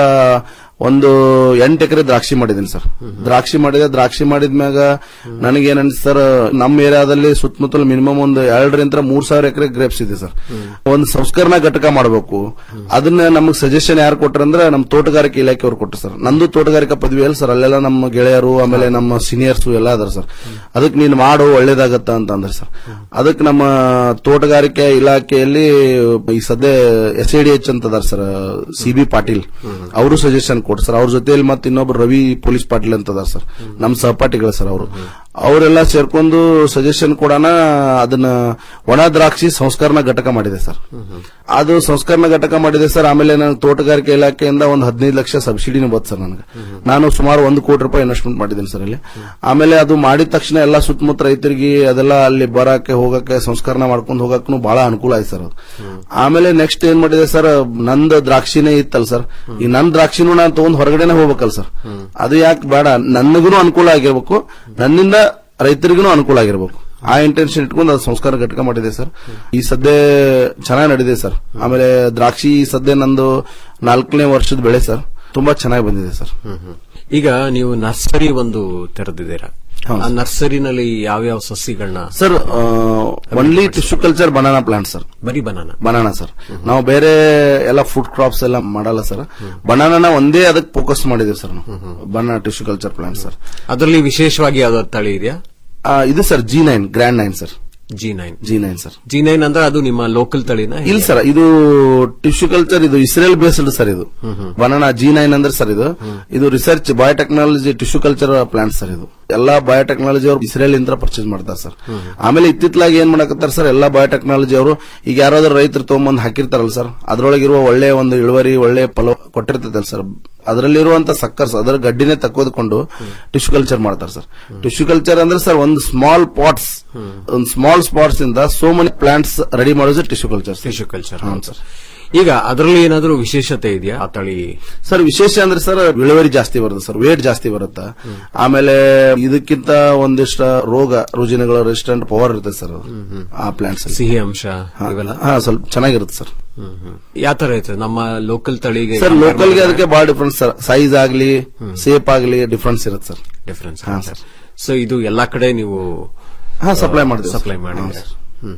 ಒಂದು ಎಂಟು ಎಕರೆ ದ್ರಾಕ್ಷಿ ಮಾಡಿದೀನಿ ಸರ್ ದ್ರಾಕ್ಷಿ ಮಾಡಿದೆ ದ್ರಾಕ್ಷಿ ಮಾಡಿದ್ಮ್ಯಾಗ ನನಗೇನ್ ಅನ್ಸ್ ಸರ್ ನಮ್ಮ ಏರಿಯಾದಲ್ಲಿ ಸುತ್ತಮುತ್ತಲು ಮಿನಿಮಮ್ ಒಂದು ಎರಡರಿಂದ ಮೂರ್ ಸಾವಿರ ಎಕರೆ ಗ್ರೇಪ್ಸ್ ಇದೆ ಸರ್ ಒಂದು ಸಂಸ್ಕರಣಾ ಘಟಕ ಮಾಡಬೇಕು ಅದನ್ನ ನಮಗೆ ಸಜೆಷನ್ ಯಾರು ಕೊಟ್ರಂದ್ರೆ ನಮ್ಮ ತೋಟಗಾರಿಕೆ ಇಲಾಖೆಯವರು ಕೊಟ್ಟರು ಸರ್ ನಂದು ತೋಟಗಾರಿಕಾ ಪದವಿ ಅಲ್ಲ ಸರ್ ಅಲ್ಲೆಲ್ಲ ನಮ್ಮ ಗೆಳೆಯರು ಆಮೇಲೆ ನಮ್ಮ ಸೀನಿಯರ್ಸ್ ಎಲ್ಲ ಅದಾರ ಸರ್ ಅದಕ್ಕೆ ನೀನು ಮಾಡು ಒಳ್ಳೇದಾಗತ್ತ ಅಂತ ಅಂದ್ರೆ ಸರ್ ಅದಕ್ಕೆ ನಮ್ಮ ತೋಟಗಾರಿಕೆ ಇಲಾಖೆಯಲ್ಲಿ ಈ ಸದ್ಯ ಎಸ್ ಎ ಡಿ ಎಚ್ ಅಂತ ಅದಾರ ಸರ್ ಸಿ ಬಿ ಪಾಟೀಲ್ ಅವರು ಸಜೆಷನ್ ಕೊಟ್ಟು ಸರ್ ಅವ್ರ ಜೊತೆಯಲ್ಲಿ ಮತ್ತೆ ಇನ್ನೊಬ್ರು ರವಿ ಪೊಲೀಸ್ ಪಾಟೀಲ್ ಅಂತ ಅದಾರ ಸರ್ ನಮ್ಮ ಸಹಪಾಠಿಗಳು ಸರ್ ಅವರು ಅವರೆಲ್ಲ ಸೇರ್ಕೊಂಡು ಸಜೆಷನ್ ಕೊಡೋಣ ಅದನ್ನ ಒಣ ದ್ರಾಕ್ಷಿ ಸಂಸ್ಕರಣಾ ಘಟಕ ಮಾಡಿದೆ ಸರ್ ಅದು ಸಂಸ್ಕರಣಾ ಘಟಕ ಮಾಡಿದೆ ಸರ್ ಆಮೇಲೆ ನಾನು ತೋಟಗಾರಿಕೆ ಇಲಾಖೆಯಿಂದ ಒಂದು ಹದಿನೈದು ಲಕ್ಷ ಸಬ್ಸಿಡಿನೂ ಬಂತು ಸರ್ ನನಗೆ ನಾನು ಸುಮಾರು ಒಂದು ಕೋಟಿ ರೂಪಾಯಿ ಇನ್ವೆಸ್ಟ್ಮೆಂಟ್ ಮಾಡಿದ್ದೀನಿ ಸರ್ ಅಲ್ಲಿ ಆಮೇಲೆ ಅದು ಮಾಡಿದ ತಕ್ಷಣ ಎಲ್ಲ ಸುತ್ತಮುತ್ತ ರೈತರಿಗೆ ಅದೆಲ್ಲ ಅಲ್ಲಿ ಬರಕ್ಕೆ ಹೋಗಕ್ಕೆ ಸಂಸ್ಕರಣ ಮಾಡ್ಕೊಂಡು ಹೋಗಕ್ಕೂ ಬಹಳ ಅನುಕೂಲ ಆಯ್ತು ಸರ್ ಅದು ಆಮೇಲೆ ನೆಕ್ಸ್ಟ್ ಏನ್ ಮಾಡಿದೆ ಸರ್ ನಂದು ದ್ರಾಕ್ಷಿನೇ ಇತ್ತಲ್ಲ ಸರ್ ಈ ನನ್ ದ್ರಾಕ್ಷಿನೂ ನಾನು ತಗೊಂಡ್ ಹೊರಗಡೆನೆ ಹೋಗ್ಬೇಕಲ್ಲ ಸರ್ ಅದು ಯಾಕೆ ಬೇಡ ನನಗೂ ಅನುಕೂಲ ಆಗಿರ್ಬೇಕು ನನ್ನಿಂದ ರೈತರಿಗೂ ಅನುಕೂಲ ಆಗಿರ್ಬೇಕು ಆ ಇಂಟೆನ್ಷನ್ ಇಟ್ಕೊಂಡು ಅದು ಸಂಸ್ಕಾರ ಘಟಕ ಮಾಡಿದೆ ಸರ್ ಈ ಸದ್ಯ ಚೆನ್ನಾಗಿ ನಡೆದಿದೆ ಸರ್ ಆಮೇಲೆ ದ್ರಾಕ್ಷಿ ಈ ಸದ್ಯ ನಂದು ನಾಲ್ಕನೇ ವರ್ಷದ ಬೆಳೆ ಸರ್ ತುಂಬಾ ಚೆನ್ನಾಗಿ ಬಂದಿದೆ ಸರ್ ಈಗ ನೀವು ನರ್ಸರಿ ಒಂದು ತೆರೆದಿದ್ದೀರಾ ಆ ನರ್ಸರಿನಲ್ಲಿ ಯಾವ್ಯಾವ ಸಸಿಗಳನ್ನ sir only tissue culture banana plant sir ಬರೀ ಬನಾನಾ ಬನಾನಾ ಸರ್ ನಾವು ಬೇರೆ ಎಲ್ಲ ಫುಡ್ ಕ್ರಾಪ್ಸ್ ಎಲ್ಲ ಮಾಡಲ್ಲ ಸರ್ ಬನಾನಾನ ಒಂದೇ ಅದಕ್ಕೆ ಫೋಕಸ್ ಮಾಡಿದೀವಿ ಸರ್ ನಾವು banana tissue culture plant sir ಅದರಲ್ಲಿ ವಿಶೇಷವಾಗಿ ಯಾವ್ದಾದ್ರು ತಳಿ ಇದೆಯಾ ಆ, ಇದು sir G nine grand nine sir G nine G nine sir G nine ಅಂದ್ರೆ ಅದು ನಿಮ್ಮ ಲೋಕಲ್ ತಳಿನ ಇಲ್ಲ ಸರ್ ಇದು ಟಿಶ್ಯೂ ಕಲ್ಚರ್ ಇದು ಇಸ್ರೇಲ್ ಬೇಸ್ಡ್ ಸರ್ ಇದು ಬನಾನಾ ಜಿ ನೈನ್ ಅಂದ್ರೆ ಸರ್ ಇದು ಇದು research biotechnology tissue culture plant sir ಇದು ಎಲ್ಲಾ ಬಯೋಟೆಕ್ನಾಲಜಿ ಅವರು ಇಸ್ರೇಲ್ ಇಂದ ಪರ್ಚೇಸ್ ಮಾಡ್ತಾರೆ ಸರ್ ಆಮೇಲೆ ಇತ್ತಿತ್ತಲಾಗಿ ಏನ್ ಮಾಡಕತ್ತಾರ ಸರ್ ಎಲ್ಲಾ ಬಯೋಟೆಕ್ನಾಲಜಿ ಅವರು ಈಗ ಯಾರಾದ್ರೂ ರೈತರು ತಗೊಂಬಂದ್ ಹಾಕಿರ್ತಾರಲ್ಲ ಸರ್ ಅದ್ರೊಳಗಿರುವ ಒಳ್ಳೆ ಒಂದು ಇಳುವರಿ ಒಳ್ಳೆ ಫಲ ಕೊಟ್ಟಿರ್ತೈತಲ್ಲ ಸರ್ ಅದರಲ್ಲಿರುವಂತ ಸಕ್ಕರ್ಸ್ ಅದರ ಗಡ್ಡಿನೇ ತಕ್ಕೋದ್ಕೊಂಡು ಟಿಶ್ಯೂ ಕಲ್ಚರ್ ಮಾಡ್ತಾರೆ ಸರ್ ಟಿಶ್ಯೂ ಕಲ್ಚರ್ ಅಂದ್ರೆ ಸರ್ ಒಂದು ಸ್ಮಾಲ್ ಪಾಟ್ಸ್ ಒಂದು ಸ್ಮಾಲ್ ಸ್ಪಾಟ್ಸ್ ಇಂದ ಸೋ ಮೆನಿ ಪ್ಲಾಂಟ್ಸ್ ರೆಡಿ ಮಾಡೋದು ಟಿಶ್ಯೂ ಕಲ್ಚರ್ ಟಿಶ್ಯೂ ಕಲ್ಚರ್ ಹೌದು ಸರ್ ಈಗ ಅದರಲ್ಲಿ ಏನಾದರೂ ವಿಶೇಷತೆ ಇದೆಯಾ ಆ ತಳಿ ಸರ್ ವಿಶೇಷ ಅಂದ್ರೆ ಸರ್ ಇಳುವರಿ ಜಾಸ್ತಿ ಬರುತ್ತೆ ಸರ್ ವೇಟ್ ಜಾಸ್ತಿ ಬರುತ್ತೆ ಆಮೇಲೆ ಇದಕ್ಕಿಂತ ಒಂದಿಷ್ಟ ರೋಗ ರುಜಿನಗಳ ರೆಸಿಸ್ಟೆಂಟ್ ಪವರ್ ಇರುತ್ತೆ ಸರ್ ಅದು. ಆ ಪ್ಲಾಂಟ್ಸ್ ಸಿಹಿ ಅಂಶ ಇವೆಲ್ಲ ಹಾ ಸ್ವಲ್ಪ ಚೆನ್ನಾಗಿರುತ್ತೆ ಸರ್ ಯಾವ ತರ ಇರ್ತದೆ ನಮ್ಮ ಲೋಕಲ್ ತಳಿಗೆ ಸರ್ ಲೋಕಲ್ಗೆ ಅದಕ್ಕೆ ಬಹಳ ಡಿಫ್ರೆನ್ಸ್ ಸರ್ ಸೈಜ್ ಆಗ್ಲಿ ಸೇಪ್ ಆಗ್ಲಿ ಡಿಫ್ರೆನ್ಸ್ ಇರುತ್ತೆ ಸರ್ ಡಿಫ್ರೆನ್ಸ್ ಹಾ ಸರ್ ಸೊ ಇದು ಎಲ್ಲಾ ಕಡೆ ನೀವು ಹಾ, supply ಮಾಡ್ತೀವಿ ಸಪ್ಲೈ ಸರ್. ಮಾಡಿ ಹಾ,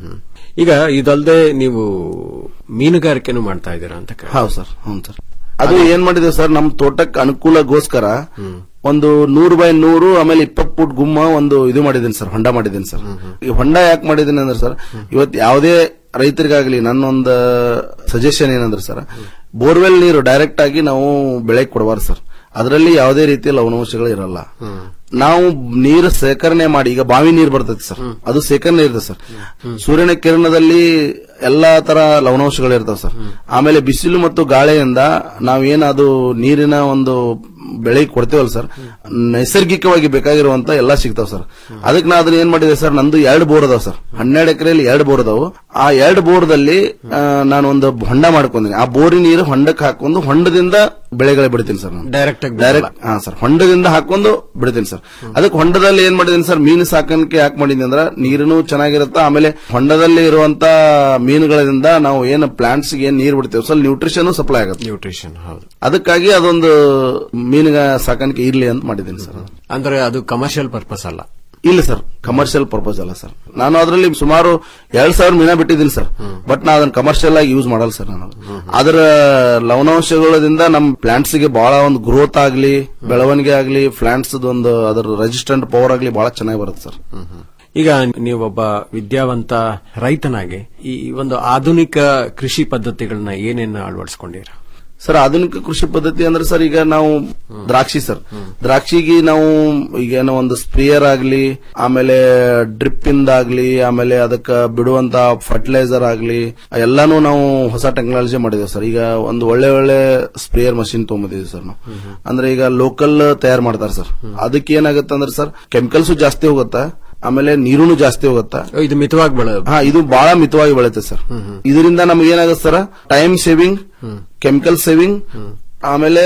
ಈಗ ಇದಲ್ಲದೆ ನೀವು ಮೀನುಗಾರಿಕೆನೂ ಮಾಡ್ತಾ ಇದ್ದೀರಾ ಅಂತ ಕೇಳಿ ಹೌದು ಸರ್ ಹ್ಞೂ ಸರ್ ಅದು ಏನ್ ಮಾಡಿದೇವೆ ಸರ್ ನಮ್ ತೋಟಕ್ಕೆ ಅನುಕೂಲಗೋಸ್ಕರ ಒಂದು ನೂರು ಬೈ ನೂರು ಆಮೇಲೆ ಇಪ್ಪತ್ತು ಫುಟ್ ಗುಮ್ಮ ಒಂದು ಇದು ಮಾಡಿದ್ದೀನಿ ಸರ್ ಹೊಂಡ ಮಾಡಿದ್ದೀನಿ ಸರ್ ಈ ಹೊಂಡ ಯಾಕೆ ಮಾಡಿದ್ದೀನಿ ಅಂದ್ರೆ ಸರ್ ಇವತ್ತು ಯಾವುದೇ ರೈತರಿಗಾಗ್ಲಿ ನನ್ನೊಂದು ಸಜೆಷನ್ ಏನಂದ್ರೆ ಸರ್ ಬೋರ್ವೆಲ್ ನೀರು ಡೈರೆಕ್ಟ್ ಆಗಿ ನಾವು ಬೆಳೆ ಕೊಡಬಾರ್ದು ಸರ್ ಅದರಲ್ಲಿ ಯಾವುದೇ ರೀತಿಯ ಲವಣಾಂಶಗಳು ಇರಲ್ಲ ನಾವು ನೀರು ಸೇಕರಣೆ ಮಾಡಿ ಈಗ ಬಾವಿ ನೀರು ಬರ್ತೈತಿ ಸರ್ ಅದು ಸೇಕರಣೆ ಇರ್ತದೆ ಸರ್ ಸೂರ್ಯನ ಕಿರಣದಲ್ಲಿ ಎಲ್ಲಾ ತರ ಲವಣಾಂಶಗಳು ಇರ್ತಾವ ಸರ್ ಆಮೇಲೆ ಬಿಸಿಲು ಮತ್ತು ಗಾಳಿಯಿಂದ ನಾವೇನ್ ಅದು ನೀರಿನ ಒಂದು ಬೆಳೆ ಕೊಡ್ತೇವಲ್ಲ ಸರ್ ನೈಸರ್ಗಿಕವಾಗಿ ಬೇಕಾಗಿರುವಂತ ಎಲ್ಲಾ ಸಿಗ್ತಾವ ಸರ್ ಅದಕ್ಕೆ ನಾ ಅದನ್ನ ಏನ್ ಮಾಡಿದೆ ಸರ್ ನಂದು ಎರಡು ಬೋರ್ ಅದಾವ ಸರ್ ಹನ್ನೆರಡು ಎಕರೆಯಲ್ಲಿ ಎರಡು ಬೋರ್ ಅದಾವು ಆ ಎರಡು ಬೋರ್ದಲ್ಲಿ ನಾನು ಒಂದು ಹೊಂಡ ಮಾಡ್ಕೊಂಡಿನಿ ಆ ಬೋರಿನ ನೀರು ಹೊಂಡಕ್ಕೆ ಹಾಕೊಂಡು ಹೊಂಡದಿಂದ ಬೆಳೆಗಳು ಬಿಡ್ತೀನಿ ಸರ್ ನಾನು ಡೈರೆಕ್ಟ್ ಆಗಿ ಡೈರೆಕ್ಟ್ ಹಾ ಸರ್ ಹೊಂಡದಿಂದ ಹಾಕೊಂಡು ಬಿಡ್ತೀನಿ ಸರ್ ಅದಕ್ಕೆ ಹೊಂಡದಲ್ಲಿ ಏನ್ ಮಾಡಿದೀನಿ ಸರ್ ಮೀನು ಸಾಕಾಣಿಕೆ ಯಾಕೆ ಮಾಡಿದೀನಿ ಅಂದ್ರೆ ನೀರನು ಚೆನ್ನಾಗಿರುತ್ತೆ ಆಮೇಲೆ ಹೊಂಡದಲ್ಲಿ ಇರುವಂತ ಮೀನುಗಳಿಂದ ನಾವು ಏನು ಪ್ಲಾಂಟ್ಸ್ ಏನ್ ನೀರು ಬಿಡ್ತೇವೆ ಸ್ವಲ್ಪ ನ್ಯೂಟ್ರಿಷನ್ ಸಪ್ಲೈ ಆಗುತ್ತೆ ನ್ಯೂಟ್ರಿಷನ್ ಹೌದು ಅದಕ್ಕಾಗಿ ಅದೊಂದು ಮೀನುಗ ಸಾಕಾಣಿಕೆ ಇರ್ಲಿ ಅಂತ ಮಾಡಿದ್ದೀನಿ ಸರ್ ಅಂದ್ರೆ ಅದು ಕಮರ್ಷಿಯಲ್ ಪರ್ಪಸ್ ಅಲ್ಲ ಇಲ್ಲ ಸರ್ ಕಮರ್ಷಿಯಲ್ ಪರ್ಪಸ್ ಅಲ್ಲ ಸರ್ ನಾನು ಅದರಲ್ಲಿ ಸುಮಾರು ಎರಡ್ ಸಾವಿರ ಮೀನ ಬಿಟ್ಟಿದ್ದೀನಿ ಸರ್ ಬಟ್ ನಾ ಅದನ್ನ ಕಮರ್ಷಿಯಲ್ ಆಗಿ ಯೂಸ್ ಮಾಡಲ್ಲ ಸರ್ ನಾನು ಅದರ ಲವಣಾಂಶಗಳದಿಂದ ನಮ್ಮ ಪ್ಲಾಂಟ್ಸ್ ಗೆ ಬಹಳ ಒಂದು ಗ್ರೋತ್ ಆಗ್ಲಿ ಬೆಳವಣಿಗೆ ಆಗ್ಲಿ ಪ್ಲಾಂಟ್ಸ್ ಒಂದು ಅದರ ರೆಸಿಸ್ಟೆಂಟ್ ಪವರ್ ಆಗ್ಲಿ ಬಹಳ ಚೆನ್ನಾಗಿ ಬರುತ್ತೆ ಸರ್ ಈಗ ನೀವೊಬ್ಬ ವಿದ್ಯಾವಂತ ರೈತನಾಗಿ ಈ ಒಂದು ಆಧುನಿಕ ಕೃಷಿ ಪದ್ಧತಿಗಳನ್ನ ಏನೇನು ಅಳವಡಿಸ್ಕೊಂಡಿರ ಸರ್ ಆಧುನಿಕ ಕೃಷಿ ಪದ್ಧತಿ ಅಂದ್ರೆ ಸರ್ ಈಗ ನಾವು ದ್ರಾಕ್ಷಿ ಸರ್ ದ್ರಾಕ್ಷಿಗೆ ನಾವು ಈಗ ಏನೋ ಒಂದು ಸ್ಪ್ರೇಯರ್ ಆಗ್ಲಿ ಆಮೇಲೆ ಡ್ರಿಪ್ ಇಂದಾಗ್ಲಿ ಆಮೇಲೆ ಅದಕ್ಕೆ ಬಿಡುವಂತ ಫರ್ಟಿಲೈಸರ್ ಆಗ್ಲಿ ಎಲ್ಲಾನು ನಾವು ಹೊಸ ಟೆಕ್ನಾಲಜಿ ಮಾಡಿದೇವೆ ಸರ್ ಈಗ ಒಂದು ಒಳ್ಳೆ ಒಳ್ಳೆ ಸ್ಪ್ರೇಯರ್ ಮಷಿನ್ ತೊಗೊಂಬಂದಿದ್ದೀವಿ ಸರ್ ನಾವು ಅಂದ್ರೆ ಈಗ ಲೋಕಲ್ ತಯಾರು ಮಾಡ್ತಾರೆ ಸರ್ ಅದಕ್ಕೆ ಏನಾಗುತ್ತೆ ಅಂದ್ರೆ ಸರ್ ಕೆಮಿಕಲ್ಸ್ ಜಾಸ್ತಿ ಹೋಗುತ್ತಾ ಆಮೇಲೆ ನೀರುನು ಜಾಸ್ತಿ ಹೋಗುತ್ತಾ ಇದು ಮಿತವಾಗಿ ಬೆಳೆ ಹಾ ಇದು ಬಹಳ ಮಿತವಾಗಿ ಬೆಳೆಯುತ್ತೆ ಸರ್ ಇದರಿಂದ ನಮ್ಗೆ ಏನಾಗುತ್ತೆ sir time saving chemical saving ಆಮೇಲೆ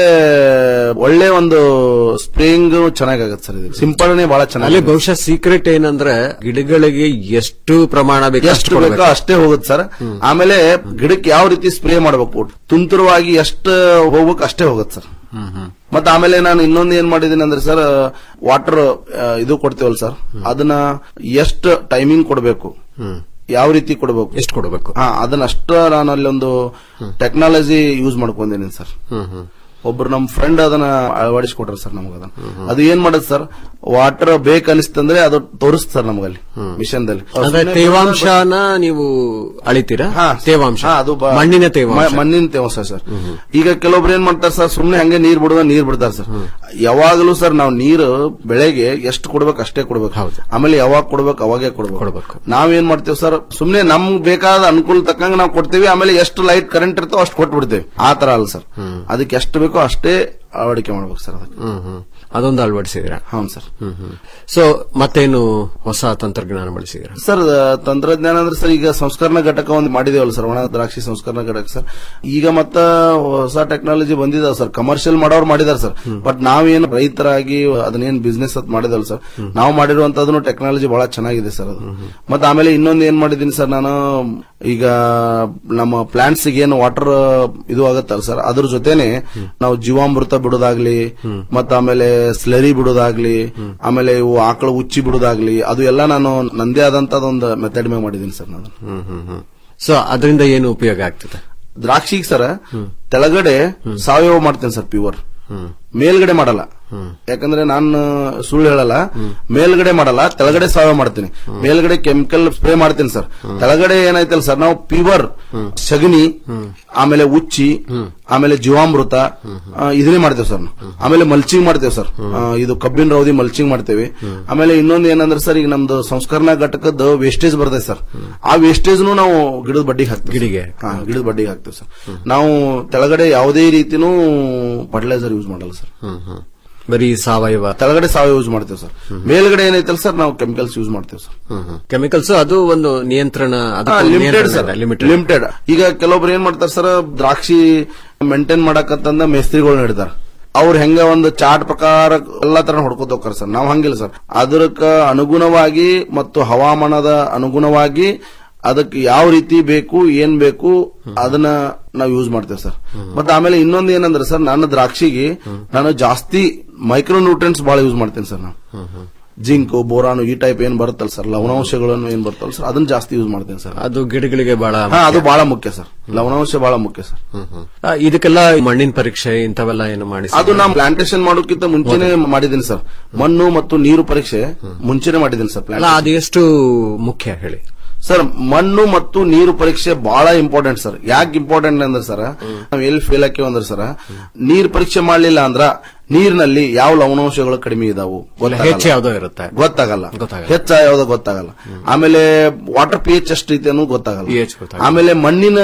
ಒಳ್ಳೆ ಒಂದು ಸ್ಪ್ರೇಯಿಂಗ್ ಚೆನ್ನಾಗಾಗತ್ತೆ ಸರ್ ಇದು ಸಿಂಪಡಣೆ ಬಹಳ ಅಲ್ಲಿ ಚೆನ್ನಾಗಿ ಬಹುಶಃ ಸೀಕ್ರೆಟ್ ಏನಂದ್ರೆ ಗಿಡಗಳಿಗೆ ಎಷ್ಟು ಪ್ರಮಾಣ ಬೇಕು ಎಷ್ಟು ಬೇಕೋ ಅಷ್ಟೇ ಹೋಗುತ್ತೆ ಸರ್ ಆಮೇಲೆ ಗಿಡಕ್ಕೆ ಯಾವ ರೀತಿ ಸ್ಪ್ರೇ ಮಾಡಬೇಕು ತುಂತುರವಾಗಿ ಎಷ್ಟು ಹೋಗ್ಬೇಕು ಅಷ್ಟೇ ಹೋಗುತ್ತೆ ಸರ್ ಮತ್ತೆ ಆಮೇಲೆ ನಾನು ಇನ್ನೊಂದು ಏನ್ ಮಾಡಿದೀನಿ ಅಂದ್ರೆ ಸರ್ ವಾಟರ್ ಇದು ಕೊಡ್ತೇವಲ್ಲ ಸರ್ ಅದನ್ನ ಎಷ್ಟು ಟೈಮಿಂಗ್ ಕೊಡಬೇಕು ಯಾವ ರೀತಿ ಕೊಡಬೇಕು ಎಷ್ಟು ಕೊಡಬೇಕು ಹಾ ಅದನ್ನ ಅಷ್ಟ ನಾನು ಅಲ್ಲಿ ಒಂದು ಟೆಕ್ನಾಲಜಿ ಯೂಸ್ ಮಾಡ್ಕೊಂಡಿದ್ದೀನಿ ಸರ್ ಒಬ್ರು ನಮ್ ಫ್ರೆಂಡ್ ಅದನ್ನ ಅಳವಡಿಸ್ಕೊಟ್ರ ಸರ್ ನಮ್ಗೆ ಅದನ್ನ ಅದು ಏನ್ ಮಾಡೋದು ಸರ್ ವಾಟರ್ ಬೇಕನ್ನಿಸ್ತಂದ್ರೆ ಅದು ತೋರಿಸ್ತ ಸರ್ ನಮ್ಗಲ್ಲಿ ಮಿಷನ್ ದಲ್ಲಿ ಅಂದ್ರೆ ತೇವಾಂಶನ ನೀವು ಅಳಿತೀರಾ ತೇವಾಂಶ ಹಾ, ಅದು ಬ- ಮಣ್ಣಿನ ತೇವಾಂಶ ಮ- ಮಣ್ಣಿನ ತೇವಾಂಶ ಸರ್ ಈಗ ಕೆಲವೊಬ್ರು ಏನ್ ಮಾಡ್ತಾರೆ ಸರ್ ಸುಮ್ನೆ ಹಂಗೆ ನೀರ್ ಬಿಡುವ ನೀರ್ ಬಿಡ್ತಾರೆ ಸರ್ ಯಾವಾಗಲೂ ಸರ್ ನಾವು ನೀರು ಬೆಳೆಗೆ ಎಷ್ಟು ಕೊಡ್ಬೇಕು ಅಷ್ಟೇ ಕೊಡ್ಬೇಕು ಆಮೇಲೆ ಯಾವಾಗ ಕೊಡ್ಬೇಕು ಅವಾಗೇ ಕೊಡ್ಬೇಕು ನಾವೇನ್ ಮಾಡ್ತೇವೆ ಸರ್ ಸುಮ್ನೆ ನಮ್ಗ್ ಬೇಕಾದ ಅನುಕೂಲ ತಕ್ಕಂಗೆ ನಾವು ಕೊಡ್ತೀವಿ ಆಮೇಲೆ ಎಷ್ಟು ಲೈಟ್ ಕರೆಂಟ್ ಇರ್ತೋ ಅಷ್ಟು ಕೊಟ್ಬಿಡ್ತೇವೆ ಆ ತರ ಅಲ್ಲ ಸರ್ ಅದಕ್ಕೆ ಎಷ್ಟು ಬೇಕೋ ಅಷ್ಟೇ ಅಳವಡಿಕೆ ಮಾಡ್ಬೇಕು ಸರ್ ಅದಕ್ಕೆ ಹ್ಮ್ ಹ್ಮ್ ಅದೊಂದು ಅಳವಡಿಸಿದಿರಾ ಹೌದು ಸರ್ ಸೊ ಮತ್ತೇನು ಹೊಸ ತಂತ್ರಜ್ಞಾನ ಬಳಸಿದಿರಾ ಸರ್ ತಂತ್ರಜ್ಞಾನ ಅಂದ್ರೆ ಸರ್ ಈಗ ಸಂಸ್ಕರಣ ಘಟಕ ಒಂದು ಮಾಡಿದೇವಲ್ಲ ಸರ್ ಒಣ ದ್ರಾಕ್ಷಿ ಸಂಸ್ಕರಣ ಘಟಕ ಸರ್ ಈಗ ಮತ್ತ ಹೊಸ ಟೆಕ್ನಾಲಜಿ ಬಂದಿದಾವ ಸರ್ ಕಮರ್ಷಿಯಲ್ ಮಾಡೋರು ಮಾಡಿದಾರೆ ಸರ್ ಬಟ್ ನಾವೇನು ರೈತರಾಗಿ ಅದನ್ನೇನು ಬಿಸ್ನೆಸ್ ಅಂತ ಮಾಡಿದಲ್ಲ ಸರ್ ನಾವು ಮಾಡಿರುವಂತದನ್ನು ಟೆಕ್ನಾಲಜಿ ಬಹಳ ಚೆನ್ನಾಗಿದೆ ಸರ್ ಅದು ಮತ್ತೆ ಆಮೇಲೆ ಇನ್ನೊಂದು ಏನ್ ಮಾಡಿದೀನಿ ಸರ್ ನಾನು ಈಗ ನಮ್ಮ ಪ್ಲಾಂಟ್ಸ್ ಏನು ವಾಟರ್ ಇದು ಆಗತ್ತಲ್ಲ ಸರ್ ಅದ್ರ ಜೊತೆನೆ ನಾವು ಜೀವಾಮೃತ ಬಿಡೋದಾಗ್ಲಿ ಮತ್ತ ಆಮೇಲೆ ಸ್ಲರಿ ಬಿಡೋದಾಗ್ಲಿ ಆಮೇಲೆ ಇವು ಆಕಳ ಉಚ್ಚಿ ಬಿಡೋದಾಗ್ಲಿ ಅದು ಎಲ್ಲ ನಾನು ನಂದೇ ಆದಂತದೊಂದು ಮೆಥಡ್ ಮೇಲೆ ಮಾಡಿದೀನಿ ಸರ್ ನಾನು ಹ್ಮ್ ಹ್ಮ್ ಹ್ಮ್ ಸೊ ಅದರಿಂದ ಏನು ಉಪಯೋಗ ಆಗ್ತದೆ ದ್ರಾಕ್ಷಿಗೆ ಸರ್ ತೆಳಗಡೆ ಸಾವಯವ ಮಾಡ್ತೇನೆ ಸರ್ ಪ್ಯೂರ್ ಮೇಲ್ಗಡೆ ಮಾಡಲ್ಲ ಯಾಕಂದ್ರೆ ನಾನು ಸುಳ್ಳು ಹೇಳಲ್ಲ ಮೇಲ್ಗಡೆ ಮಾಡಲ್ಲ ತೆಳಗಡೆ ಸಾವಯವ ಮಾಡ್ತೀನಿ ಮೇಲ್ಗಡೆ ಕೆಮಿಕಲ್ ಸ್ಪ್ರೇ ಮಾಡ್ತೀನಿ ಸರ್ ತೆಳಗಡೆ ಏನಾಯ್ತಲ್ಲ ಸರ್ ನಾವು ಪ್ಯೂರ್ ಸಗಣಿ ಆಮೇಲೆ ಉಚ್ಚಿ ಆಮೇಲೆ ಜೀವಾಮೃತ ಆ, ಇದನ್ನೇ ಮಾಡ್ತೇವೆ ಸರ್ ನಾವು. ಆಮೇಲೆ ಮಲ್ಚಿಂಗ್ ಮಾಡ್ತೇವೆ ಸರ್ ಆ, ಇದು ಕಬ್ಬಿನ ರೌದಿ ಮಲ್ಚಿಂಗ್ ಮಾಡ್ತೇವೆ ಆಮೇಲೆ ಇನ್ನೊಂದು ಏನಂದ್ರೆ ಸರ್ ಈಗ ನಮ್ದು ಸಂಸ್ಕರಣಾ ಘಟಕದ ವೇಸ್ಟೇಜ್ ಬರ್ತೈತೆ ಸರ್ ಆ ವೇಸ್ಟೇಜ್ ನಾವು ಗಿಡದ ಬಡ್ಡಿಗೆ ಹಾಕ್ತೀವಿ ಗಿಡಿಗೆ ಹಾ ಗಿಡದ ಬಡ್ಡಿಗೆ ಹಾಕ್ತೇವೆ ಸರ್ ನಾವು ತೆಳಗಡೆ ಯಾವುದೇ ರೀತಿನೂ ಫರ್ಟಿಲೈಸರ್ ಯೂಸ್ ಮಾಡಲ್ಲ ಸರ್ ಹ್ಮ್ ಹ್ಮ್ ಬರೀ ಸಾವಯವ ಕೆಳಗಡೆ ಸಾವಯವ ಯೂಸ್ ಮಾಡ್ತೇವೆ ಸರ್ ಮೇಲ್ಗಡೆ ಏನೈತಲ್ಲ ಸರ್ ನಾವು ಕೆಮಿಕಲ್ಸ್ ಯೂಸ್ ಮಾಡ್ತೇವೆ ಸರ್ ಕೆಮಿಕಲ್ಸ್ ಅದು ಒಂದು ನಿಯಂತ್ರಣ ಲಿಮಿಟೆಡ್ ಸರ್ ಲಿಮಿಟೆಡ್ ಈಗ ಕೆಲವೊಬ್ರು ಏನ್ ಮಾಡ್ತಾರೆ ಸರ್ ದ್ರಾಕ್ಷಿ ಮೇಂಟೈನ್ ಮಾಡಕತ್ತಂದ ಮೇಸ್ತ್ರಿಗಳು ನಡೀತಾರ ಅವ್ರು ಹೆಂಗ ಒಂದು ಚಾರ್ಟ್ ಪ್ರಕಾರ ಎಲ್ಲಾ ತರ ಹೊಡ್ಕೊತ ಹೋಗ್ತಾರ ಸರ್ ನಾವು ಹಂಗಿಲ್ಲ ಸರ್ ಅದಕ್ಕ ಅನುಗುಣವಾಗಿ ಮತ್ತು ಹವಾಮಾನದ ಅನುಗುಣವಾಗಿ ಅದಕ್ಕೆ ಯಾವ ರೀತಿ ಬೇಕು ಏನ್ ಬೇಕು ಅದನ್ನ ನಾವು ಯೂಸ್ ಮಾಡ್ತೇವೆ ಸರ್ ಮತ್ತೆ ಆಮೇಲೆ ಇನ್ನೊಂದು ಏನಂದ್ರೆ ಸರ್ ನನ್ನ ದ್ರಾಕ್ಷಿಗೆ ನಾನು ಜಾಸ್ತಿ ಮೈಕ್ರೋ ನ್ಯೂಟ್ರಿಯೆಂಟ್ಸ್ ಬಹಳ ಯೂಸ್ ಮಾಡ್ತೇನೆ ಸರ್ ನಾನು ಜಿಂಕು ಬೋರಾನು ಈ ಟೈಪ್ ಏನ್ ಬರುತ್ತಲ್ಲ ಸರ್ ಲವಣಾಂಶಗಳನ್ನು ಏನ್ ಬರುತ್ತಲ್ಲ ಸರ್ ಅದನ್ನ ಜಾಸ್ತಿ ಯೂಸ್ ಮಾಡ್ತೇನೆ ಸರ್ ಅದು ಗಿಡಗಳಿಗೆ ಬಹಳ ಹಾ ಅದು ಬಹಳ ಮುಖ್ಯ ಸರ್ ಲವಣಾಂಶ ಬಹಳ ಮುಖ್ಯ ಸರ್ ಆ, ಇದಕ್ಕೆಲ್ಲ ಮಣ್ಣಿನ ಪರೀಕ್ಷೆ ಇಂಥವೆಲ್ಲ ಏನು ಮಾಡಿ ಅದು ನಾವು ಪ್ಲಾಂಟೇಶನ್ ಮಾಡೋಕ್ಕಿಂತ ಮುಂಚೆನೆ ಮಾಡಿದ್ದೀನಿ ಸರ್ ಮಣ್ಣು ಮತ್ತು ನೀರು ಪರೀಕ್ಷೆ ಮುಂಚೆನೆ ಮಾಡಿದ್ದೀನಿ ಸರ್ ಅಲ್ಲ ಅದು ಎಷ್ಟು ಮುಖ್ಯ ಹೇಳಿ ಸರ್ ಮಣ್ಣು ಮತ್ತು ನೀರು ಪರೀಕ್ಷೆ ಬಹಳ ಇಂಪಾರ್ಟೆಂಟ್ ಸರ್ ಯಾಕೆ ಇಂಪಾರ್ಟೆಂಟ್ ಅಂದ್ರೆ ಸರ್ ನಾವ್ ಎಲ್ಲಿ ಫೇಲ್ ಹಾಕಿವ್ ಅಂದ್ರೆ ಸರ್ ನೀರ್ ಪರೀಕ್ಷೆ ಮಾಡ್ಲಿಲ್ಲ ಅಂದ್ರ ನೀರಿನಲ್ಲಿ ಯಾವ ಲವಣಾಂಶಗಳು ಕಡಿಮೆ ಇದಾವು ಗೊತ್ತಾಗಲ್ಲ. ಹೆಚ್ಚು ಯಾವ್ದೋ ಇರುತ್ತೆ ಗೊತ್ತಾಗಲ್ಲ ಗೊತ್ತಾಗಲ್ಲ. ಹೆಚ್ಚ ಯಾವ್ದೋ ಗೊತ್ತಾಗಲ್ಲ ಆಮೇಲೆ ವಾಟರ್ ಪಿ ಎಚ್ ಎಷ್ಟು ಐತೆ ಅನ್ನೋದು ಗೊತ್ತಾಗಲ್ಲ pH ಗೊತ್ತಾಗಲ್ಲ. ಆಮೇಲೆ ಮಣ್ಣಿನ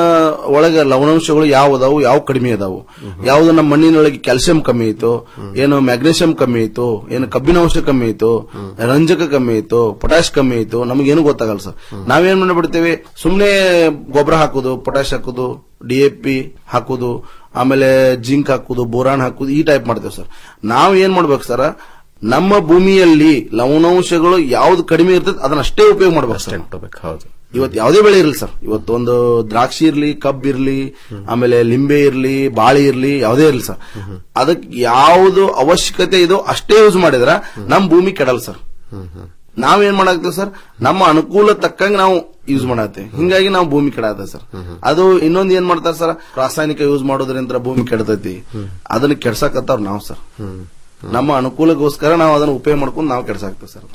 ಒಳಗೆ ಲವಣಾಂಶಗಳು ಯಾವ ಅದಾವು ಯಾವ ಕಡಿಮೆ ಅದಾವು ಯಾವ್ದು ನಮ್ಮ ಮಣ್ಣಿನೊಳಗೆ ಕ್ಯಾಲ್ಸಿಯಂ ಕಮ್ಮಿ ಐತೋ ಏನು ಮ್ಯಾಗ್ನೇಷಿಯಂ ಕಮ್ಮಿ ಐತೋ ಏನು ಕಬ್ಬಿನ ಅಂಶ ಕಮ್ಮಿ ಐತೋ ರಂಜಕ ಕಮ್ಮಿ ಐತೋ ಪೊಟ್ಯಾಶ್ ಕಮ್ಮಿ ಐತೋ ನಮಗೇನು ಗೊತ್ತಾಗಲ್ಲ ಸರ್ ನಾವೇನ್ ಮಾಡ್ಬಿಡ್ತೇವೆ ಸುಮ್ನೆ ಗೊಬ್ಬರ ಹಾಕುದು ಪೊಟ್ಯಾಶ್ ಹಾಕುದು ಡಿ ಎ ಪಿ ಹಾಕುದು ಆಮೇಲೆ ಜಿಂಕ್ ಹಾಕುದು ಬೋರಾನ್ ಹಾಕುದು ಈ ಟೈಪ್ ಮಾಡ್ತೇವೆ ಸರ್ ನಾವ್ ಏನ್ ಮಾಡ್ಬೇಕು ಸರ್ ನಮ್ಮ ಭೂಮಿಯಲ್ಲಿ ಲವಣಾಂಶಗಳು ಯಾವ್ದು ಕಡಿಮೆ ಇರ್ತದೆ ಅದನ್ನ ಅಷ್ಟೇ ಉಪಯೋಗ ಮಾಡ್ಬೇಕು ಸರ್ ಹೌದು ಇವತ್ತು ಯಾವುದೇ ಬೆಳೆ ಇರಲಿ ಸರ್ ಇವತ್ತು ಒಂದು ದ್ರಾಕ್ಷಿ ಇರ್ಲಿ ಕಬ್ ಇರ್ಲಿ ಆಮೇಲೆ ಲಿಂಬೆ ಇರ್ಲಿ ಬಾಳಿ ಇರ್ಲಿ ಯಾವುದೇ ಇರ್ಲಿ ಸರ್ ಅದಕ್ಕೆ ಯಾವುದು ಅವಶ್ಯಕತೆ ಇದೋ ಅಷ್ಟೇ ಯೂಸ್ ಮಾಡಿದ್ರ ನಮ್ ಭೂಮಿ ಕೆಡಲ್ಲ ಸರ್ ನಾವೇನ್ ಮಾಡಾಕ್ತೇವೆ ಸರ್ ನಮ್ಮ ಅನುಕೂಲ ತಕ್ಕಂಗೆ ನಾವು ಯೂಸ್ ಮಾಡತ್ತೇವೆ ಹಿಂಗಾಗಿ ನಾವು ಭೂಮಿ ಕೆಡತ್ತೆ ಸರ್ ಅದು ಇನ್ನೊಂದು ಏನ್ ಮಾಡ್ತಾರೆ ಸರ್ ರಾಸಾಯನಿಕ ಯೂಸ್ ಮಾಡೋದ್ರಿಂದ ಭೂಮಿ ಕೆಡತೈತಿ ಅದನ್ನ ಕೆಡ್ಸಕತ್ತಾರ ನಾವು ಸರ್ ನಮ್ಮ ಅನುಕೂಲಕ್ಕೋಸ್ಕರ ನಾವು ಅದನ್ನ ಉಪಯೋಗ ಮಾಡ್ಕೊಂಡು ನಾವು ಕೆಡ್ಸಾಕ್ತೇವೆ ಸರ್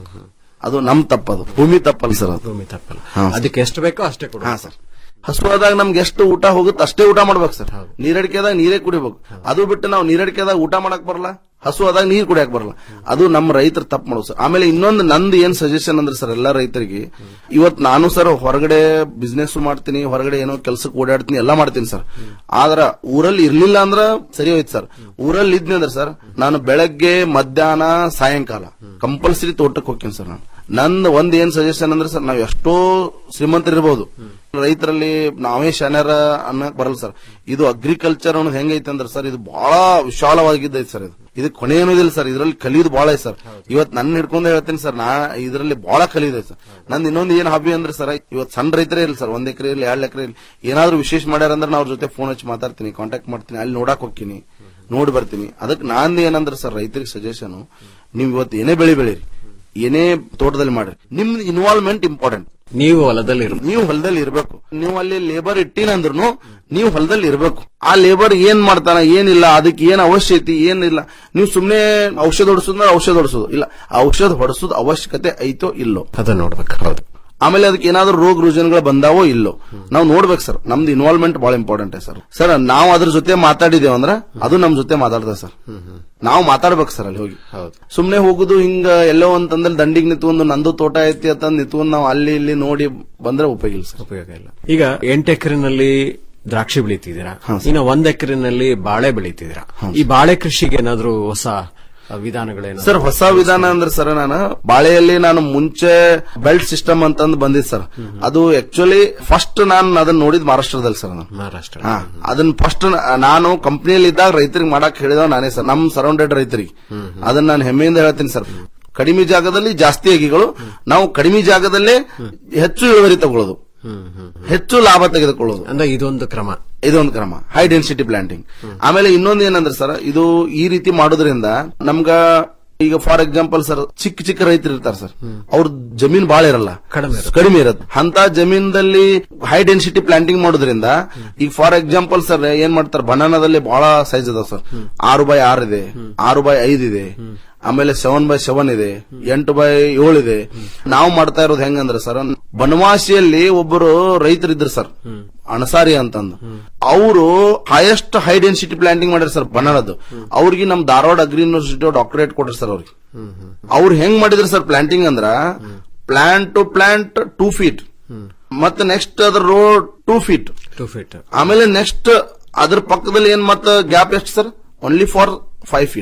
ಅದು ನಮ್ ತಪ್ಪದು ಭೂಮಿ ತಪ್ಪಲ್ಲ ಸರ್ ಅದು ಭೂಮಿ ತಪ್ಪಲ್ಲ ಹಾ, ಸರ್. ಅದಕ್ಕೆ ಎಷ್ಟು ಬೇಕೋ ಅಷ್ಟೇ ಕೊಡು ಹಾ ಸರ್ ಹಸುವಾದಾಗ ನಮ್ಗೆ ಎಷ್ಟು ಊಟ ಹೋಗುತ್ತೆ ಅಷ್ಟೇ ಊಟ ಮಾಡ್ಬೇಕು ಸರ್ ನೀರಡಿಕೆದಾಗ ನೀರೇ ಕುಡಿಬೇಕು ಅದು ಬಿಟ್ಟು ನಾವು ನೀರಡಿಕೆದಾಗ ಊಟ ಮಾಡಕ್ ಬರಲ್ಲ ಹಸು ಆದಾಗ ನೀರ್ ಕುಡಿಯಕ್ ಬರಲ್ಲ ಅದು ನಮ್ಮ ರೈತರು ತಪ್ಪು ಮಾಡೋದು ಸರ್ ಆಮೇಲೆ ಇನ್ನೊಂದು ನಂದು ಏನ್ ಸಜೆಷನ್ ಅಂದ್ರೆ ಸರ್ ಎಲ್ಲಾ ರೈತರಿಗೆ ಇವತ್ ನಾನು ಸರ್ ಹೊರಗಡೆ ಬಿಸ್ನೆಸ್ ಮಾಡ್ತೀನಿ ಹೊರಗಡೆ ಏನೋ ಕೆಲ್ಸಕ್ಕೆ ಓಡಾಡ್ತೀನಿ ಎಲ್ಲ ಮಾಡ್ತೀನಿ ಸರ್ ಆದ್ರ ಊರಲ್ಲಿ ಇರ್ಲಿಲ್ಲ ಅಂದ್ರ ಸರಿ ಹೋಯ್ತು ಸರ್ ಊರಲ್ಲಿ ಇದ್ನಿ ಅಂದ್ರೆ ಸರ್ ನಾನು ಬೆಳಗ್ಗೆ ಮಧ್ಯಾಹ್ನ ಸಾಯಂಕಾಲ ಕಂಪಲ್ಸರಿ ತೋಟಕ್ಕೆ ಹೋಗ್ತೀನಿ ಸರ್ ನಾನು ನಂದು ಒಂದ್ ಏನ್ ಸಜೆಷನ್ ಅಂದ್ರೆ ಸರ್ ನಾವು ಎಷ್ಟೋ ಶ್ರೀಮಂತರಿರ್ಬೋದು ರೈತರಲ್ಲಿ ನಾವೇ ಶಾನ್ಯಾರ ಅನ್ನಕ್ ಬರಲ್ಲ ಸರ್ ಇದು ಅಗ್ರಿಕಲ್ಚರ್ ಅನ್ನೋದು ಹೆಂಗೈತೆ ಅಂದ್ರೆ ಸರ್ ಇದು ಬಹಳ ವಿಶಾಲವಾಗಿದ್ದೈತೆ ಸರ್ ಇದು ಇದು ಕೊನೆ ಏನೋದಿಲ್ಲ ಸರ್ ಇದರಲ್ಲಿ ಕಲಿಯೋದು ಬಹಳ ಐತೆ ಸರ್ ಇವತ್ತು ನನ್ನ ಹಿಡ್ಕೊಂಡು ಹೇಳ್ತೀನಿ ಸರ್ ನಾ ಇದರಲ್ಲಿ ಬಹಳ ಕಲಿಯೋದೆ ಸರ್ ನಂದು ಇನ್ನೊಂದು ಏನ್ ಹಾಬಿ ಅಂದ್ರೆ ಸರ್ ಇವತ್ತು ಸಣ್ಣ ರೈತರೇ ಇಲ್ಲ ಸರ್ ಒಂದ್ ಎಕರೆ ಇರಲಿ ಎರಡು ಎಕರೆ ಇರಲಿ ಏನಾದ್ರೂ ವಿಶೇಷ ಮಾಡ್ಯಾರ ಅಂದ್ರೆ ನಾ ಅವ್ರ ಜೊತೆ ಫೋನ್ ಹಚ್ಚಿ ಮಾತಾಡ್ತೀನಿ ಕಾಂಟ್ಯಾಕ್ಟ್ ಮಾಡ್ತೀನಿ ಅಲ್ಲಿ ನೋಡಕ್ ಹೋಗ್ತೀನಿ ನೋಡಿ ಬರ್ತೀನಿ ಅದಕ್ಕೆ ನಾನ್ ಏನಂದ್ರೆ ಸರ್ ರೈತರಿಗೆ ಸಜೆಷನ್ ನೀವು ಇವತ್ತು ಏನೇ ಬೆಳೆ ಬೆಳೀರಿ ಏನೇ ತೋಟದಲ್ಲಿ ಮಾಡ್ರಿ ನಿಮ್ ಇನ್ವಾಲ್ವ್ಮೆಂಟ್ ಇಂಪಾರ್ಟೆಂಟ್ ನೀವು ಹೊಲದಲ್ಲಿ ಇರು ನೀವು ಹೊಲದಲ್ಲಿ ಇರ್ಬೇಕು ನೀವು ಅಲ್ಲಿ ಲೇಬರ್ ಇಟ್ಟಿನಂದ್ರೂ ನೀವು ಹೊಲದಲ್ಲಿ ಇರ್ಬೇಕು ಆ ಲೇಬರ್ ಏನ್ ಮಾಡ್ತಾನ ಏನಿಲ್ಲ ಅದಕ್ಕೆ ಏನ್ ಅವಶ್ಯ ಐತಿ ಏನಿಲ್ಲ ನೀವು ಸುಮ್ನೆ ಔಷಧ ಹೊಡಿಸೋದ್ರ ಔಷಧ ಹೊಡಿಸೋದು ಇಲ್ಲ ಆ ಔಷಧ ಹೊಡಿಸೋದು ಅವಶ್ಯಕತೆ ಐತೋ ಇಲ್ಲೋ ಅದನ್ನ ನೋಡ್ಬೇಕು ಹೌದು ಆಮೇಲೆ ಅದಕ್ಕೆ ಏನಾದ್ರೂ ರೋಗ ರುಜಿನಗಳು ಬಂದಾವೋ ಇಲ್ಲೋ ನಾವು ನೋಡ್ಬೇಕು ಸರ್ ನಮ್ದು ಇನ್ವಾಲ್ವ್ಮೆಂಟ್ ಬಹಳ ಇಂಪಾರ್ಟೆಂಟ್ ಸರ್ ಸರ್ ನಾವು ಅದ್ರ ಜೊತೆ ಮಾತಾಡಿದೇವ್ ಅಂದ್ರೆ ಅದು ನಮ್ ಜೊತೆ ಮಾತಾಡ್ತದೆ ಸರ್ ನಾವು ಮಾತಾಡ್ಬೇಕು ಸರ್ ಅಲ್ಲಿ ಹೋಗಿ ಸುಮ್ನೆ ಹೋಗುದು ಹಿಂಗ ಎಲ್ಲೋ ಅಂತಂದ್ರೆ ದಂಡಿಗೆ ನಿಂತ್ಕೊಂಡು ನಂದು ತೋಟ ಐತಿ ಅಂತ ನಿಂತ್ಕೊಂಡು ನಾವು ಅಲ್ಲಿ ಇಲ್ಲಿ ನೋಡಿ ಬಂದ್ರೆ ಉಪಯೋಗ ಇಲ್ಲ ಸರ್ ಉಪಯೋಗ ಇಲ್ಲ ಈಗ ಎಂಟು ಎಕರೆನಲ್ಲಿ ದ್ರಾಕ್ಷಿ ಬೆಳೀತಿದ್ದೀರಾ ಇನ್ನು ಒಂದ್ ಎಕರೆನಲ್ಲಿ ಬಾಳೆ ಬೆಳೀತಿದ್ದೀರಾ ಈ ಬಾಳೆ ಕೃಷಿಗೆ ಏನಾದ್ರೂ ಹೊಸ ವಿಧಾನಗಳೇನು ಸರ್ ಹೊಸ ವಿಧಾನ ಅಂದ್ರೆ ಸರ್ ನಾನು ಬಾಳೆಯಲ್ಲಿ ನಾನು ಮುಂಚೆ ಬೆಲ್ಟ್ ಸಿಸ್ಟಮ್ ಅಂತಂದು ಬಂದಿದ್ ಸರ್ ಅದು ಆಕ್ಚುಲಿ ಫಸ್ಟ್ ನಾನು ಅದನ್ನ ನೋಡಿದ್ ಮಹಾರಾಷ್ಟ್ರದಲ್ಲಿ ಸರ್ ನಾನು ಮಹಾರಾಷ್ಟ್ರ ಹಾ ಅದನ್ನ ಫಸ್ಟ್ ನಾನು ಕಂಪ್ನಿಯಲ್ಲಿ ಇದ್ದಾಗ ರೈತರಿಗೆ ಮಾಡಕ್ ಹೇಳಿದವ ನಾನೇ ಸರ್ ನಮ್ ಸರೌಂಡೆಡ್ ರೈತರಿಗೆ ಅದನ್ನ ನಾನು ಹೆಮ್ಮೆಯಿಂದ ಹೇಳ್ತೀನಿ ಸರ್ ಕಡಿಮೆ ಜಾಗದಲ್ಲಿ ಜಾಸ್ತಿ ಅಗಿಗಳು ನಾವು ಕಡಿಮೆ ಜಾಗದಲ್ಲೇ ಹೆಚ್ಚು ಇಳುವರಿ ತಗೊಳ್ಳೋದು ಹೆಚ್ಚು ಲಾಭ ತೆಗೆದುಕೊಳ್ಳೋದು ಅಂದ್ರೆ ಇದೊಂದು ಕ್ರಮ ಇದೊಂದು ಕ್ರಮ ಹೈ ಡೆನ್ಸಿಟಿ ಪ್ಲಾಂಟಿಂಗ್ ಆಮೇಲೆ ಇನ್ನೊಂದು ಏನಂದ್ರೆ ಸರ್ ಇದು ಈ ರೀತಿ ಮಾಡೋದ್ರಿಂದ ನಮ್ಗ ಈಗ ಫಾರ್ ಎಕ್ಸಾಂಪಲ್ ಸರ್ ಚಿಕ್ಕ ಚಿಕ್ಕ ರೈತರು ಇರ್ತಾರೆ ಸರ್ ಅವ್ರ ಜಮೀನ್ ಬಾಳ ಇರಲ್ಲ ಕಡಿಮೆ ಕಡಿಮೆ ಇರುತ್ತೆ ಅಂತ ಜಮೀನದಲ್ಲಿ ಹೈ ಡೆನ್ಸಿಟಿ ಪ್ಲಾಂಟಿಂಗ್ ಮಾಡೋದ್ರಿಂದ ಈಗ ಫಾರ್ ಎಕ್ಸಾಂಪಲ್ ಸರ್ ಏನ್ ಮಾಡ್ತಾರೆ ಬನಾನದಲ್ಲಿ ಬಹಳ ಸೈಜ್ ಅದಾವ ಸರ್ ಆರು ಬೈ ಆರ್ ಇದೆ ಆರು ಬೈ ಐದ್ ಇದೆ ಆಮೇಲೆ ಸೆವೆನ್ ಬೈ ಸೆವೆನ್ ಇದೆ ಎಂಟು ಬೈ ಏಳು ಇದೆ ನಾವು ಮಾಡ್ತಾ ಇರೋದು ಹೆಂಗಂದ್ರೆ ಸರ್ ಬನವಾಸಿಯಲ್ಲಿ ಒಬ್ಬರು ರೈತರಿದ್ರು ಸರ್ ಅಣಸಾರಿ ಅಂತಂದು ಅವರು ಹೈಯೆಸ್ಟ್ ಹೈ ಡೆನ್ಸಿಟಿ ಪ್ಲಾಂಟಿಂಗ್ ಮಾಡ್ಯಾರ ಸರ್ ಬನಾನದ್ದು ಅವ್ರಿಗೆ ನಮ್ ಧಾರವಾಡ ಅಗ್ರಿ ಯೂನಿವರ್ಸಿಟಿ ಡಾಕ್ಟರೇಟ್ ಕೊಟ್ರಿ ಸರ್ ಅವ್ರಿಗೆ ಅವ್ರು ಹೆಂಗ್ ಮಾಡಿದ್ರು ಸರ್ ಪ್ಲಾಂಟಿಂಗ್ ಅಂದ್ರ plant to plant two feet ಮತ್ತೆ ನೆಕ್ಸ್ಟ್ ಅದ್ರ road two feet two feet ಆಮೇಲೆ ನೆಕ್ಸ್ಟ್ ಅದ್ರ ಪಕ್ಕದಲ್ಲಿ ಏನ್ ಮತ್ತ ಗ್ಯಾಪ್ ಎಷ್ಟು sir only four five feet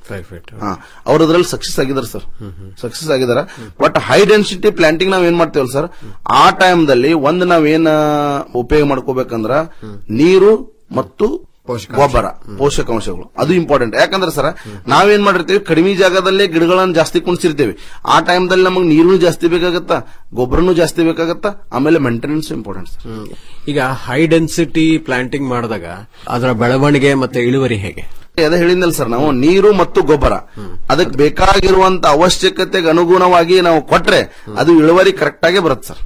five feet ಹಾ ಅವ್ರ ಅದ್ರಲ್ಲಿ ಸಕ್ಸಸ್ ಆಗಿದ್ದಾರೆ ಸರ್ ಸಕ್ಸಸ್ ಆಗಿದ್ದಾರೆ ಬಟ್ ಹೈ ಡೆನ್ಸಿಟಿ ಪ್ಲಾಂಟಿಂಗ್ ನಾವ್ ಏನ್ ಮಾಡ್ತೇವಲ್ಲ ಸರ್ ಆ ಟೈಮ್ದಲ್ಲಿ ಒಂದ್ ನಾವ್ ಏನ್ ಉಪಯೋಗ ಮಾಡ್ಕೋಬೇಕಂದ್ರ ನೀರು ಮತ್ತು ಗೊಬ್ಬರ ಪೋಷಕಾಂಶಗಳು ಅದು ಇಂಪಾರ್ಟೆಂಟ್ ಯಾಕಂದ್ರೆ ಸರ್ ನಾವೇನ್ ಮಾಡಿರ್ತೀವಿ ಕಡಿಮೆ ಜಾಗದಲ್ಲೇ ಗಿಡಗಳನ್ನ ಜಾಸ್ತಿ ಕುಣಿಸಿರ್ತೀವಿ ಆ ಟೈಮ್ದಲ್ಲಿ ನಮಗೆ ನೀರು ಜಾಸ್ತಿ ಬೇಕಾಗತ್ತಾ ಗೊಬ್ಬರನು ಜಾಸ್ತಿ ಬೇಕಾಗತ್ತಾ ಆಮೇಲೆ ಮೇಂಟೆನೆನ್ಸ್ ಇಂಪಾರ್ಟೆಂಟ್ ಸರ್ ಈಗ ಹೈ ಡೆನ್ಸಿಟಿ ಪ್ಲಾಂಟಿಂಗ್ ಮಾಡಿದಾಗ ಅದರ ಬೆಳವಣಿಗೆ ಮತ್ತೆ ಇಳುವರಿ ಹೇಗೆ ಅದೇ ಹೇಳಿದ್ನಲ್ಲ ಸರ್ ನಾವು ನೀರು ಮತ್ತು ಗೊಬ್ಬರ ಅದಕ್ಕೆ ಬೇಕಾಗಿರುವಂತ ಅವಶ್ಯಕತೆಗೆ ಅನುಗುಣವಾಗಿ ನಾವು ಕೊಟ್ರೆ ಅದು ಇಳುವರಿ ಕರೆಕ್ಟ್ ಆಗೇ ಬರುತ್ತೆ ಸರ್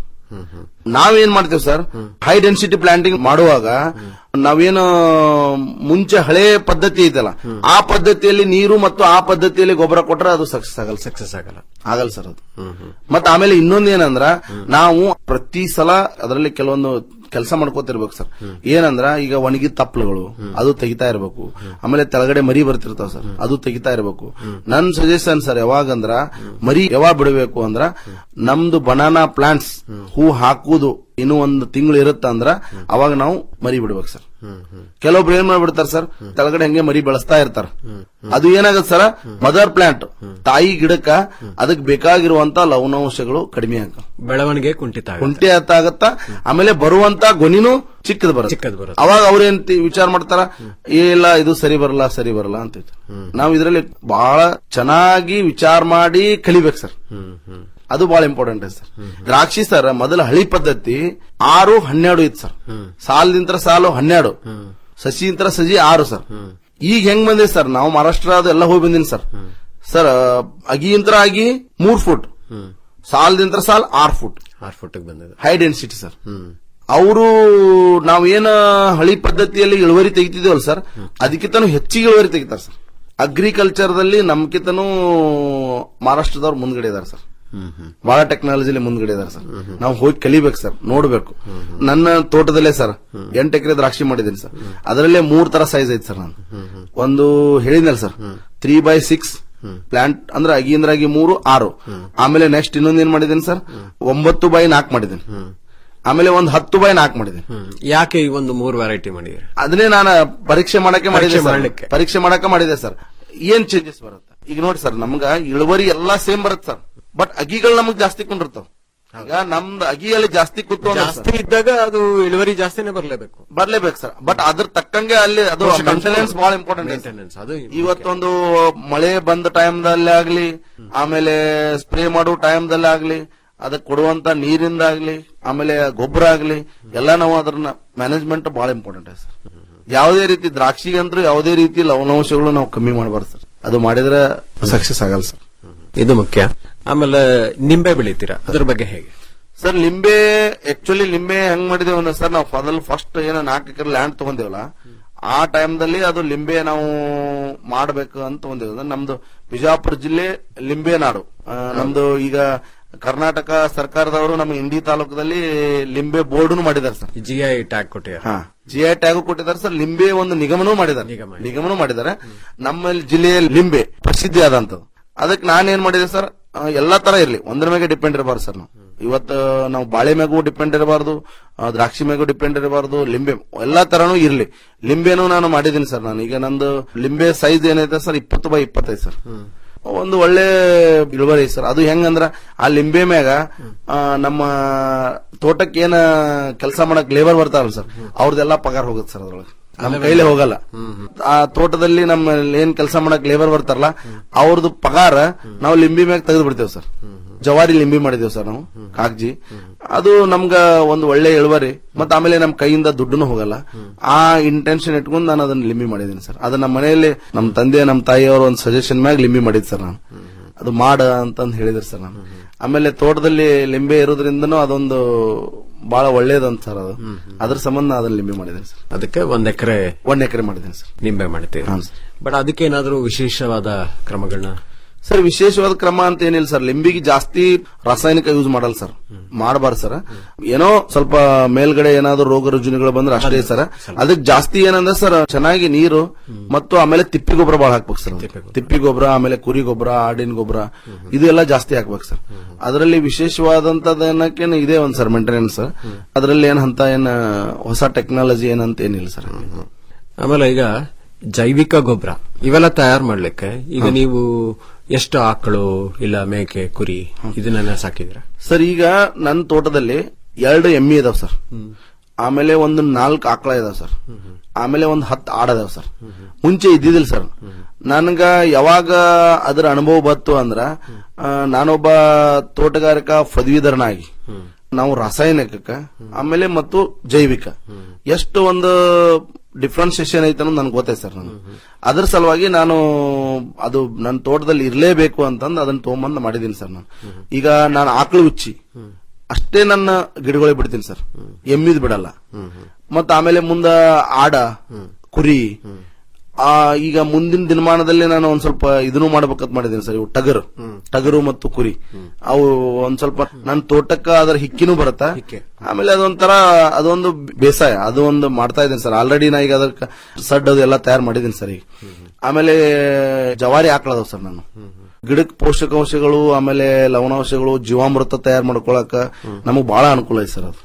ನಾವೇನ್ ಮಾಡ್ತೇವೆ ಸರ್ ಹೈ ಡೆನ್ಸಿಟಿ ಪ್ಲಾಂಟಿಂಗ್ ಮಾಡುವಾಗ ನಾವೇನು ಮುಂಚೆ ಹಳೆ ಪದ್ಧತಿ ಐತಲ್ಲ ಆ ಪದ್ಧತಿಯಲ್ಲಿ ನೀರು ಮತ್ತು ಆ ಪದ್ಧತಿಯಲ್ಲಿ ಗೊಬ್ಬರ ಕೊಟ್ರೆ ಅದು ಸಕ್ಸಸ್ ಆಗಲ್ಲ ಸಕ್ಸಸ್ ಆಗಲ್ಲ ಆಗಲ್ಲ ಸರ್ ಅದು ಮತ್ತೆ ಆಮೇಲೆ ಇನ್ನೊಂದ್ ಏನಂದ್ರ ನಾವು ಪ್ರತಿ ಸಲ ಅದರಲ್ಲಿ ಕೆಲವೊಂದು ಕೆಲಸ ಮಾಡ್ಕೋತಿರ್ಬೇಕು ಸರ್ ಏನಂದ್ರ ಈಗ ಒಣಗಿದ ತಪ್ಪಲುಗಳು ಅದು ತೆಗಿತಾ ಇರ್ಬೇಕು ಆಮೇಲೆ ತೆಳಗಡೆ ಮರಿ ಬರ್ತಿರ್ತಾವ ಸರ್ ಅದು ತೆಗಿತಾ ಇರ್ಬೇಕು ನನ್ ಸಜೆಷನ್ ಸರ್ ಯಾವಾಗಂದ್ರ ಮರಿ ಯಾವಾಗ ಬಿಡಬೇಕು ಅಂದ್ರ ನಮ್ದು ಬನಾನಾ ಪ್ಲಾಂಟ್ಸ್ ಹೂ ಹಾಕುವುದು ಇನ್ನು ಒಂದು ತಿಂಗಳು ಇರುತ್ತ ಅಂದ್ರ ಅವಾಗ ನಾವು ಮರಿ ಬಿಡ್ಬೇಕು ಸರ್ ಕೆಲವೊಬ್ರು ಏನ್ ಮಾಡ್ಬಿಡ್ತಾರ ಸರ್ ತೆಳಗಡೆ ಹಂಗೆ ಮರಿ ಬೆಳೆಸ್ತಾ ಇರ್ತಾರ ಅದು ಏನಾಗತ್ತೆ ಸರ್ ಮದರ್ ಪ್ಲಾಂಟ್ ತಾಯಿ ಗಿಡಕ್ಕ ಅದಕ್ಕೆ ಬೇಕಾಗಿರುವಂತ ಲವಣಾಂಶಗಳು ಕಡಿಮೆ ಆಗ ಬೆಳವಣಿಗೆ ಕುಂಠಿತ ಆಗುತ್ತೆ. ಕುಂಟೆ ಆಗತ್ತ ಆಮೇಲೆ ಬರುವಂತ ಗೊನಿನೂ ಚಿಕ್ಕದ್ ಬರುತ್ತೆ ಚಿಕ್ಕದ್ ಬರುತ್ತೆ. ಅವಾಗ ಅವ್ರೇನ್ ತಿ- ವಿಚಾರ ಮಾಡ್ತಾರ ಏ ಇಲ್ಲ ಇದು ಸರಿ ಬರಲ್ಲ ಸರಿ ಬರಲ್ಲ ಅಂತ ನಾವು ಇದರಲ್ಲಿ ಬಹಳ ಚೆನ್ನಾಗಿ ವಿಚಾರ ಮಾಡಿ ಕಲಿಬೇಕು ಸರ್ ಅದು ಬಹಳ ಇಂಪಾರ್ಟೆಂಟ್ ಐತೆ ಸರ್ ದ್ರಾಕ್ಷಿ ಸರ್ ಮೊದಲ ಹಳಿ ಪದ್ಧತಿ ಆರು ಹನ್ನೆರಡು ಇತ್ತು ಸರ್ ಸಾಲದಿಂತ್ರ ಸಾಲು ಹನ್ನೆರಡು ಸಸಿಂತ್ರ ಸಸಿ ಆರು ಸರ್ ಈಗ ಹೆಂಗ್ ಬಂದಿದೆ ಸರ್ ನಾವು ಮಹಾರಾಷ್ಟ್ರ ಅದು ಎಲ್ಲ ಹೋಗಿ ಬಂದಿನಿ ಸರ್ ಸರ್ ಅಗಿಯಂತ್ರ ಆಗಿ ಮೂರ್ ಫುಟ್ ಸಾಲದಿಂತ್ರ ಸಾಲ್ ಆರ್ ಫುಟ್ ಆರ್ ಫುಟ್ ಬಂದಿದೆ ಹೈ ಡೆನ್ಸಿಟಿ ಸರ್ ಅವರು ನಾವೇನ ಹಳಿ ಪದ್ಧತಿಯಲ್ಲಿ ಇಳುವರಿ ತೆಗಿತಿದೇವಲ್ಲ ಸರ್ ಅದಕ್ಕಿಂತನೂ ಹೆಚ್ಚಿಗೆ ಇಳುವರಿ ತೆಗಿತಾರೆ ಸರ್ ಅಗ್ರಿಕಲ್ಚರ್ದಲ್ಲಿ ನಮ್ಕಿಂತನೂ ಮಹಾರಾಷ್ಟ್ರದವ್ರು ಮುಂದ್ಗಡೆ ಇದಾರೆ ಸರ್ ಬಹಳ ಟೆಕ್ನಾಲಜಿಲಿ ಮುಂದ್ಗಡೆ ಇದಾರೆ ಸರ್ ನಾವು ಹೋಗಿ ಕಲಿಬೇಕು ಸರ್ ನೋಡ್ಬೇಕು ನನ್ನ ತೋಟದಲ್ಲೇ ಸರ್ ಎಂಟು ಎಕರೆ ದ್ರಾಕ್ಷಿ ಮಾಡಿದ್ದೀನಿ ಸರ್ ಅದರಲ್ಲೇ ಮೂರ್ ತರ ಸೈಜ್ ಐತೆ ಸರ್ ನಾನು ಒಂದು ಹೇಳಿದ್ನಲ್ಲ sir three by six plant ಅಂದ್ರೆ ಅಗಿಂದ್ರಾಗಿ ಮೂರು ಆರು ಆಮೇಲೆ ನೆಕ್ಸ್ಟ್ ಇನ್ನೊಂದ್ ಏನ್ ಮಾಡಿದ್ದೀನಿ ಸರ್ ಒಂಬತ್ತು ಬೈ ನಾಲ್ಕು ಮಾಡಿದ್ದೀನಿ ಆಮೇಲೆ ಒಂದು ಹತ್ತು ಬೈ ನಾಲ್ಕು ಮಾಡಿದ್ದೀನಿ ಯಾಕೆ ಈ ಒಂದು ಮೂರು ವೆರೈಟಿ ಮಾಡಿದ್ರೆ ಅದನ್ನೇ ನಾನು ಪರೀಕ್ಷೆ ಮಾಡಕ್ಕೆ ಮಾಡಿದೆ ಪರೀಕ್ಷೆ ಸರ್. ಮಾಡ್ಲಿಕ್ಕೆ. ಪರೀಕ್ಷೆ ಮಾಡಕ್ಕೆ ಮಾಡಿದೆ ಸರ್ ಏನ್ ಚೇಂಜಸ್ ಬರುತ್ತೆ ಈಗ ನೋಡಿ ಸರ್ ನಮ್ಗ ಇಳುವರಿ ಎಲ್ಲಾ ಸೇಮ್ ಬರುತ್ತೆ ಸರ್ ಬಟ್ ಅಗಿಗಳು ನಮಗ್ ಜಾಸ್ತಿ ಕೊಂಡಿರ್ತಾವ ಈಗ ನಮ್ದು ಅಗಿಯಲ್ಲಿ ಜಾಸ್ತಿ ಕೂತು ಅಂದ್ರೆ ಜಾಸ್ತಿ ಸರ್, ಇದ್ದಾಗ ಅದು ಇಳುವರಿ ಜಾಸ್ತಿನೇ ಬರಲೇಬೇಕು ಬರ್ಲೇಬೇಕು ಸರ್ ಬಟ್ ಅದ್ರ ತಕ್ಕಂಗೆ ಅಲ್ಲಿ ಅದು ಪೋಷಕಾಂಶ ಮೇಂಟೆನೆನ್ಸ್ ಬಹಳ ಇಂಪಾರ್ಟೆಂಟ್ Maintenance, ಅದು ಇವತ್ತೊಂದು ಮಳೆ ಬಂದ ಟೈಮ್ದಲ್ಲಿ ಆಗ್ಲಿ ಆಮೇಲೆ ಸ್ಪ್ರೇ ಮಾಡೋ ಟೈಮ್ದಲ್ಲಿ ಆಗ್ಲಿ ಅದಕ್ಕೆ ಕೊಡುವಂತ ನೀರಿಂದ ಆಗ್ಲಿ ಆಮೇಲೆ ಗೊಬ್ಬರ ಆಗ್ಲಿ ಎಲ್ಲ ನಾವು ಅದನ್ನ ಮ್ಯಾನೇಜ್ಮೆಂಟ್ ಬಹಳ ಇಂಪಾರ್ಟೆಂಟ್ ಸರ್ ಯಾವುದೇ ರೀತಿ ದ್ರಾಕ್ಷಿಗಂತೂ ಯಾವುದೇ ರೀತಿ ಲವಣಾಂಶಗಳು ನಾವು ಕಮ್ಮಿ ಮಾಡಬಾರ್ದು ಸರ್ ಅದು ಮಾಡಿದ್ರೆ ಸಕ್ಸಸ್ ಆಗಲ್ಲ ಸರ್ ಇದು ಮುಖ್ಯ ಆಮೇಲೆ ನಿಂಬೆ ಬೆಳಿತೀರಾ ಅದ್ರ ಬಗ್ಗೆ ಹೇಗೆ ಸರ್ ಲಿಂಬೆ ಆಕ್ಚುಲಿ ಲಿಂಬೆ ಹೆಂಗ್ ಮಾಡಿದೇವ್ ಅಂದ್ರೆ ಸರ್ ನಾವು ಮೊದಲು ಫಸ್ಟ್ ಏನೋ ನಾಲ್ಕು ಎಕರೆ ಲ್ಯಾಂಡ್ ತಗೊಂಡೇವಲ್ಲ ಆ ಟೈಮ್ದಲ್ಲಿ ಅದು ಲಿಂಬೆ ನಾವು ಮಾಡ್ಬೇಕು ಅಂತ ತಗೊಂಡೇವ್ ಅಂದ್ರೆ ನಮ್ದು ಬಿಜಾಪುರ ಜಿಲ್ಲೆ ಲಿಂಬೆ ನಾಡು ಆ, ನಮ್ದು ಈಗ ಕರ್ನಾಟಕ ಸರ್ಕಾರದವರು ನಮ್ಮ ಇಂಡಿ ತಾಲೂಕದಲ್ಲಿ ಲಿಂಬೆ ಬೋರ್ಡ್ ಮಾಡಿದ್ದಾರೆ ಸರ್ ಜಿಐ ಟ್ಯಾಗ್ ಕೊಟ್ಟಿದ್ದಾರೆ ಹಾ ಜಿಐ ಟ್ಯಾಗ್ ಕೊಟ್ಟಿದ್ದಾರೆ ಸರ್ ಲಿಂಬೆ ಒಂದು ನಿಗಮನೂ ಮಾಡಿದ್ದಾರೆ ನಿಗಮನೂ ಮಾಡಿದ್ದಾರೆ ನಮ್ಮ ಜಿಲ್ಲೆಯಲ್ಲಿ ಲಿಂಬೆ ಪ್ರಸಿದ್ಧಿ ಆದಂತದ್ದು ಅದಕ್ಕೆ ನಾನೇನ್ ಮಾಡಿದೆ ಸರ್ ಆ, ಎಲ್ಲಾ ತರ ಇರ್ಲಿ ಒಂದ್ರ ಮೇಲೆ ಡಿಪೆಂಡ್ ಇರಬಾರ್ದು ಸರ್ ನಾವು ಇವತ್ತು ನಾವು ಬಾಳೆ ಮ್ಯಾಗೂ ಡಿಪೆಂಡ್ ಇರಬಾರ್ದು ಆ, ದ್ರಾಕ್ಷಿ ಮ್ಯಾಗೂ ಡಿಪೆಂಡ್ ಇರಬಾರ್ದು ಲಿಂಬೆ ಎಲ್ಲಾ ತರನೂ ಇರ್ಲಿ ಲಿಂಬೆನೂ ನಾನು ಮಾಡಿದ್ದೀನಿ ಸರ್ ನಾನು ಈಗ ನಂದು ಲಿಂಬೆ ಸೈಜ್ ಏನೈತೆ ಸರ್ ಇಪ್ಪತ್ತು ಬೈ ಇಪ್ಪತ್ತೈದು ಸರ್ ಒಂದು ಒಳ್ಳೆ ಇಳುವರಿ ಐತೆ ಸರ್ ಅದು ಹೆಂಗಂದ್ರ ಆ ಲಿಂಬೆ ಮ್ಯಾಗ ಆ, ನಮ್ಮ ತೋಟಕ್ಕೆ ಏನ ಕೆಲಸ ಮಾಡಕ್ ಲೇಬರ್ ಬರ್ತಾರಲ್ಲ ಸರ್ ಅವ್ರದ್ದೆಲ್ಲ ಪಗಾರ ಹೋಗುತ್ತೆ ಸರ್ ಅದ್ರೊಳಗೆ ನಮ್ಮ ಕೈಲೇ ಹೋಗಲ್ಲ ಆ ತೋಟದಲ್ಲಿ ನಮ್ಮ ಏನ್ ಕೆಲಸ ಮಾಡಕ್ ಲೇಬರ್ ಬರ್ತಾರಲ್ಲ ಅವ್ರದ್ದು ಪಗಾರ ನಾವು ಲಿಂಬಿ ಮ್ಯಾಗ ತೆಗೆದು ಬಿಡ್ತೇವೆ ಸರ್ ಜವಾರಿ ಲಿಂಬಿ ಮಾಡಿದೇವ್ ಸರ್ ನಾವು ಕಾಗ್ಜಿ ಅದು ನಮ್ಗ ಒಂದು ಒಳ್ಳೆ ಇಳುವರಿ ಮತ್ತ ಆಮೇಲೆ ನಮ್ ಕೈಯಿಂದ ದುಡ್ಡುನು ಹೋಗಲ್ಲ ಆ ಇಂಟೆನ್ಷನ್ ಇಟ್ಕೊಂಡು ನಾನು ಅದನ್ನ ಲಿಂಬಿ ಮಾಡಿದ್ದೀನಿ ಸರ್ ಅದು ನಮ್ಮ ಮನೆಯಲ್ಲಿ ನಮ್ಮ ತಂದೆ ನಮ್ಮ ತಾಯಿಯವರು ಒಂದು ಸಜೆಷನ್ ಮ್ಯಾಗ ಲಿಂಬಿ ಮಾಡಿದ್ ಸರ್ ನಾನು ಅದು ಮಾಡ ಅಂತಂದು ಹೇಳಿದ್ರು ಸರ್ ನಾನು ಆಮೇಲೆ ತೋಟದಲ್ಲಿ ಲಿಂಬೆ ಇರೋದ್ರಿಂದನೂ ಅದೊಂದು ಬಹಳ ಒಳ್ಳೇದಂತ ಸರ್ ಅದು ಅದ್ರ ಸಂಬಂಧ ನಾನು ಅದನ್ನ ಲಿಂಬೆ ಮಾಡಿದ್ದೀನಿ ಸರ್ ಅದಕ್ಕೆ ಒಂದ್ ಎಕರೆ ಒಂದ್ ಎಕರೆ ಮಾಡಿದ್ದೀನಿ ಸರ್ ನಿಂಬೆ ಮಾಡ್ತೀವಿ ಬಟ್ ಅದಕ್ಕೆ ಏನಾದ್ರೂ ವಿಶೇಷವಾದ ಕ್ರಮಗಳನ್ನ ಸರ್ ವಿಶೇಷವಾದ ಕ್ರಮ ಅಂತ ಏನಿಲ್ಲ ಸರ್ ಲಿಂಬಿಗೆ ಜಾಸ್ತಿ ರಾಸಾಯನಿಕ ಯೂಸ್ ಮಾಡಲ್ಲ ಸರ್ ಮಾಡಬಾರ್ದು ಸರ್ ಏನೋ ಸ್ವಲ್ಪ ಮೇಲ್ಗಡೆ ಏನಾದ್ರು ರೋಗ ರುಜಿನಗಳು ಬಂದ್ರೆ ಅಷ್ಟೇ ಸರ್ ಅದಕ್ಕೆ ಜಾಸ್ತಿ ಏನಂದ್ರೆ ಸರ್ ಚೆನ್ನಾಗಿ ನೀರು ಮತ್ತು ಆಮೇಲೆ ತಿಪ್ಪಿ ಗೊಬ್ಬರ ಬಹಳ ಹಾಕ್ಬೇಕು ಸರ್ ತಿಪ್ಪಿ ಗೊಬ್ಬರ ಆಮೇಲೆ ಕುರಿ ಗೊಬ್ಬರ ಆಡಿನ ಗೊಬ್ಬರ ಇದೆಲ್ಲ ಜಾಸ್ತಿ ಹಾಕ್ಬೇಕು ಸರ್ ಅದರಲ್ಲಿ ವಿಶೇಷವಾದಂತದನ್ನಕ್ಕೇನು ಇದೆ ಒಂದ್ ಸರ್ ಮೇಂಟೆನೆನ್ಸ್ ಅದರಲ್ಲಿ ಏನ್ ಅಂತ ಏನ್ ಹೊಸ ಟೆಕ್ನಾಲಜಿ ಏನಂತ ಏನಿಲ್ಲ ಸರ್ ಆಮೇಲೆ ಈಗ ಜೈವಿಕ ಗೊಬ್ಬರ ಇವೆಲ್ಲ ತಯಾರು ಮಾಡ್ಲಿಕ್ಕೆ ಈಗ ನೀವು ಎಷ್ಟು ಆಕಳು ಇಲ್ಲ ಮೇಕೆ ಕುರಿ ಇದನ್ನೆಲ್ಲ ಸಾಕಿದ್ರ ಸರ್ ಈಗ ನನ್ನ ತೋಟದಲ್ಲಿ ಎರಡು ಎಮ್ಮಿ ಇದಾವ್ ಸರ್ ಆಮೇಲೆ ಒಂದು ನಾಲ್ಕು ಆಕಳ ಇದಾವ್ ಸರ್ ಆಮೇಲೆ ಒಂದು ಹತ್ತು ಆಡ ಅದಾವ್ ಸರ್ ಮುಂಚೆ ಇದ್ದಿದ್ದಿಲ್ಲ ಸರ್ ನನ್ಗ ಯಾವಾಗ ಅದರ ಅನುಭವ ಬತ್ತು ಅಂದ್ರ ಆ, ನಾನೊಬ್ಬ ತೋಟಗಾರಿಕಾ ಪದವೀಧರನಾಗಿ ನಾವು ರಾಸಾಯನಿಕ ಆಮೇಲೆ ಮತ್ತು ಜೈವಿಕ ಎಷ್ಟು ಒಂದು ಡಿಫ್ರೆನ್ಸಿಯೇಷನ್ ಐತೆ ಅನ್ನೋದು ನನ್ಗೆ ಗೊತ್ತೈತೆ ಸರ್ ನಾನು ಅದ್ರ ಸಲುವಾಗಿ ನಾನು ಅದು ನನ್ನ ತೋಟದಲ್ಲಿ ಇರಲೇಬೇಕು ಅಂತಂದು ಅದನ್ನ ತೊಗೊಂಬಂದು ಮಾಡಿದೀನಿ ಸರ್ ನಾನು ಈಗ ನಾನು ಆಕಳು ಉಚ್ಚಿ ಅಷ್ಟೇ ನನ್ನ ಗಿಡಗಳಿಗೆ ಬಿಡ್ತೀನಿ ಸರ್ ಎಮ್ಮಿದ್ ಬಿಡಲ್ಲ ಮತ್ತ ಆಮೇಲೆ ಮುಂದ ಆಡ ಕುರಿ ಆ ಈಗ ಮುಂದಿನ ದಿನಮಾನದಲ್ಲಿ ನಾನು ಒಂದ್ ಸ್ವಲ್ಪ ಇದನ್ನು ಮಾಡ್ಬೇಕಂತ ಮಾಡಿದ್ದೀನಿ ಸರ್ ಇವು ಟಗರು ಟಗರು ಮತ್ತು ಕುರಿ ಅವು ಒಂದ್ ಸ್ವಲ್ಪ ನನ್ನ ತೋಟಕ್ಕ ಅದರ ಹಿಕ್ಕಿನೂ ಬರುತ್ತಾ ಆಮೇಲೆ ಅದೊಂಥರ ಅದೊಂದು ಬೇಸಾಯ ಅದು ಒಂದು ಮಾಡ್ತಾ ಇದ್ದೀನಿ ಸರ್ ಆಲ್ರೆಡಿ ನಾ ಈಗ ಅದಕ್ಕೆ ಸಡ್ ಅದು ಎಲ್ಲ ತಯಾರು ಮಾಡಿದ್ದೀನಿ ಸರ್ ಈಗ ಆಮೇಲೆ ಜವಾರಿ ಹಾಕ್ಳದವ್ ಸರ್ ನಾನು ಗಿಡಕ್ಕೆ ಪೋಷಕಾಂಶಗಳು ಆಮೇಲೆ ಲವಣಾಂಶಗಳು ಜೀವಾಮೃತ ತಯಾರು ಮಾಡ್ಕೊಳಕ ನಮಗ್ ಬಹಳ ಅನುಕೂಲ ಐತೆ ಸರ್ ಅದು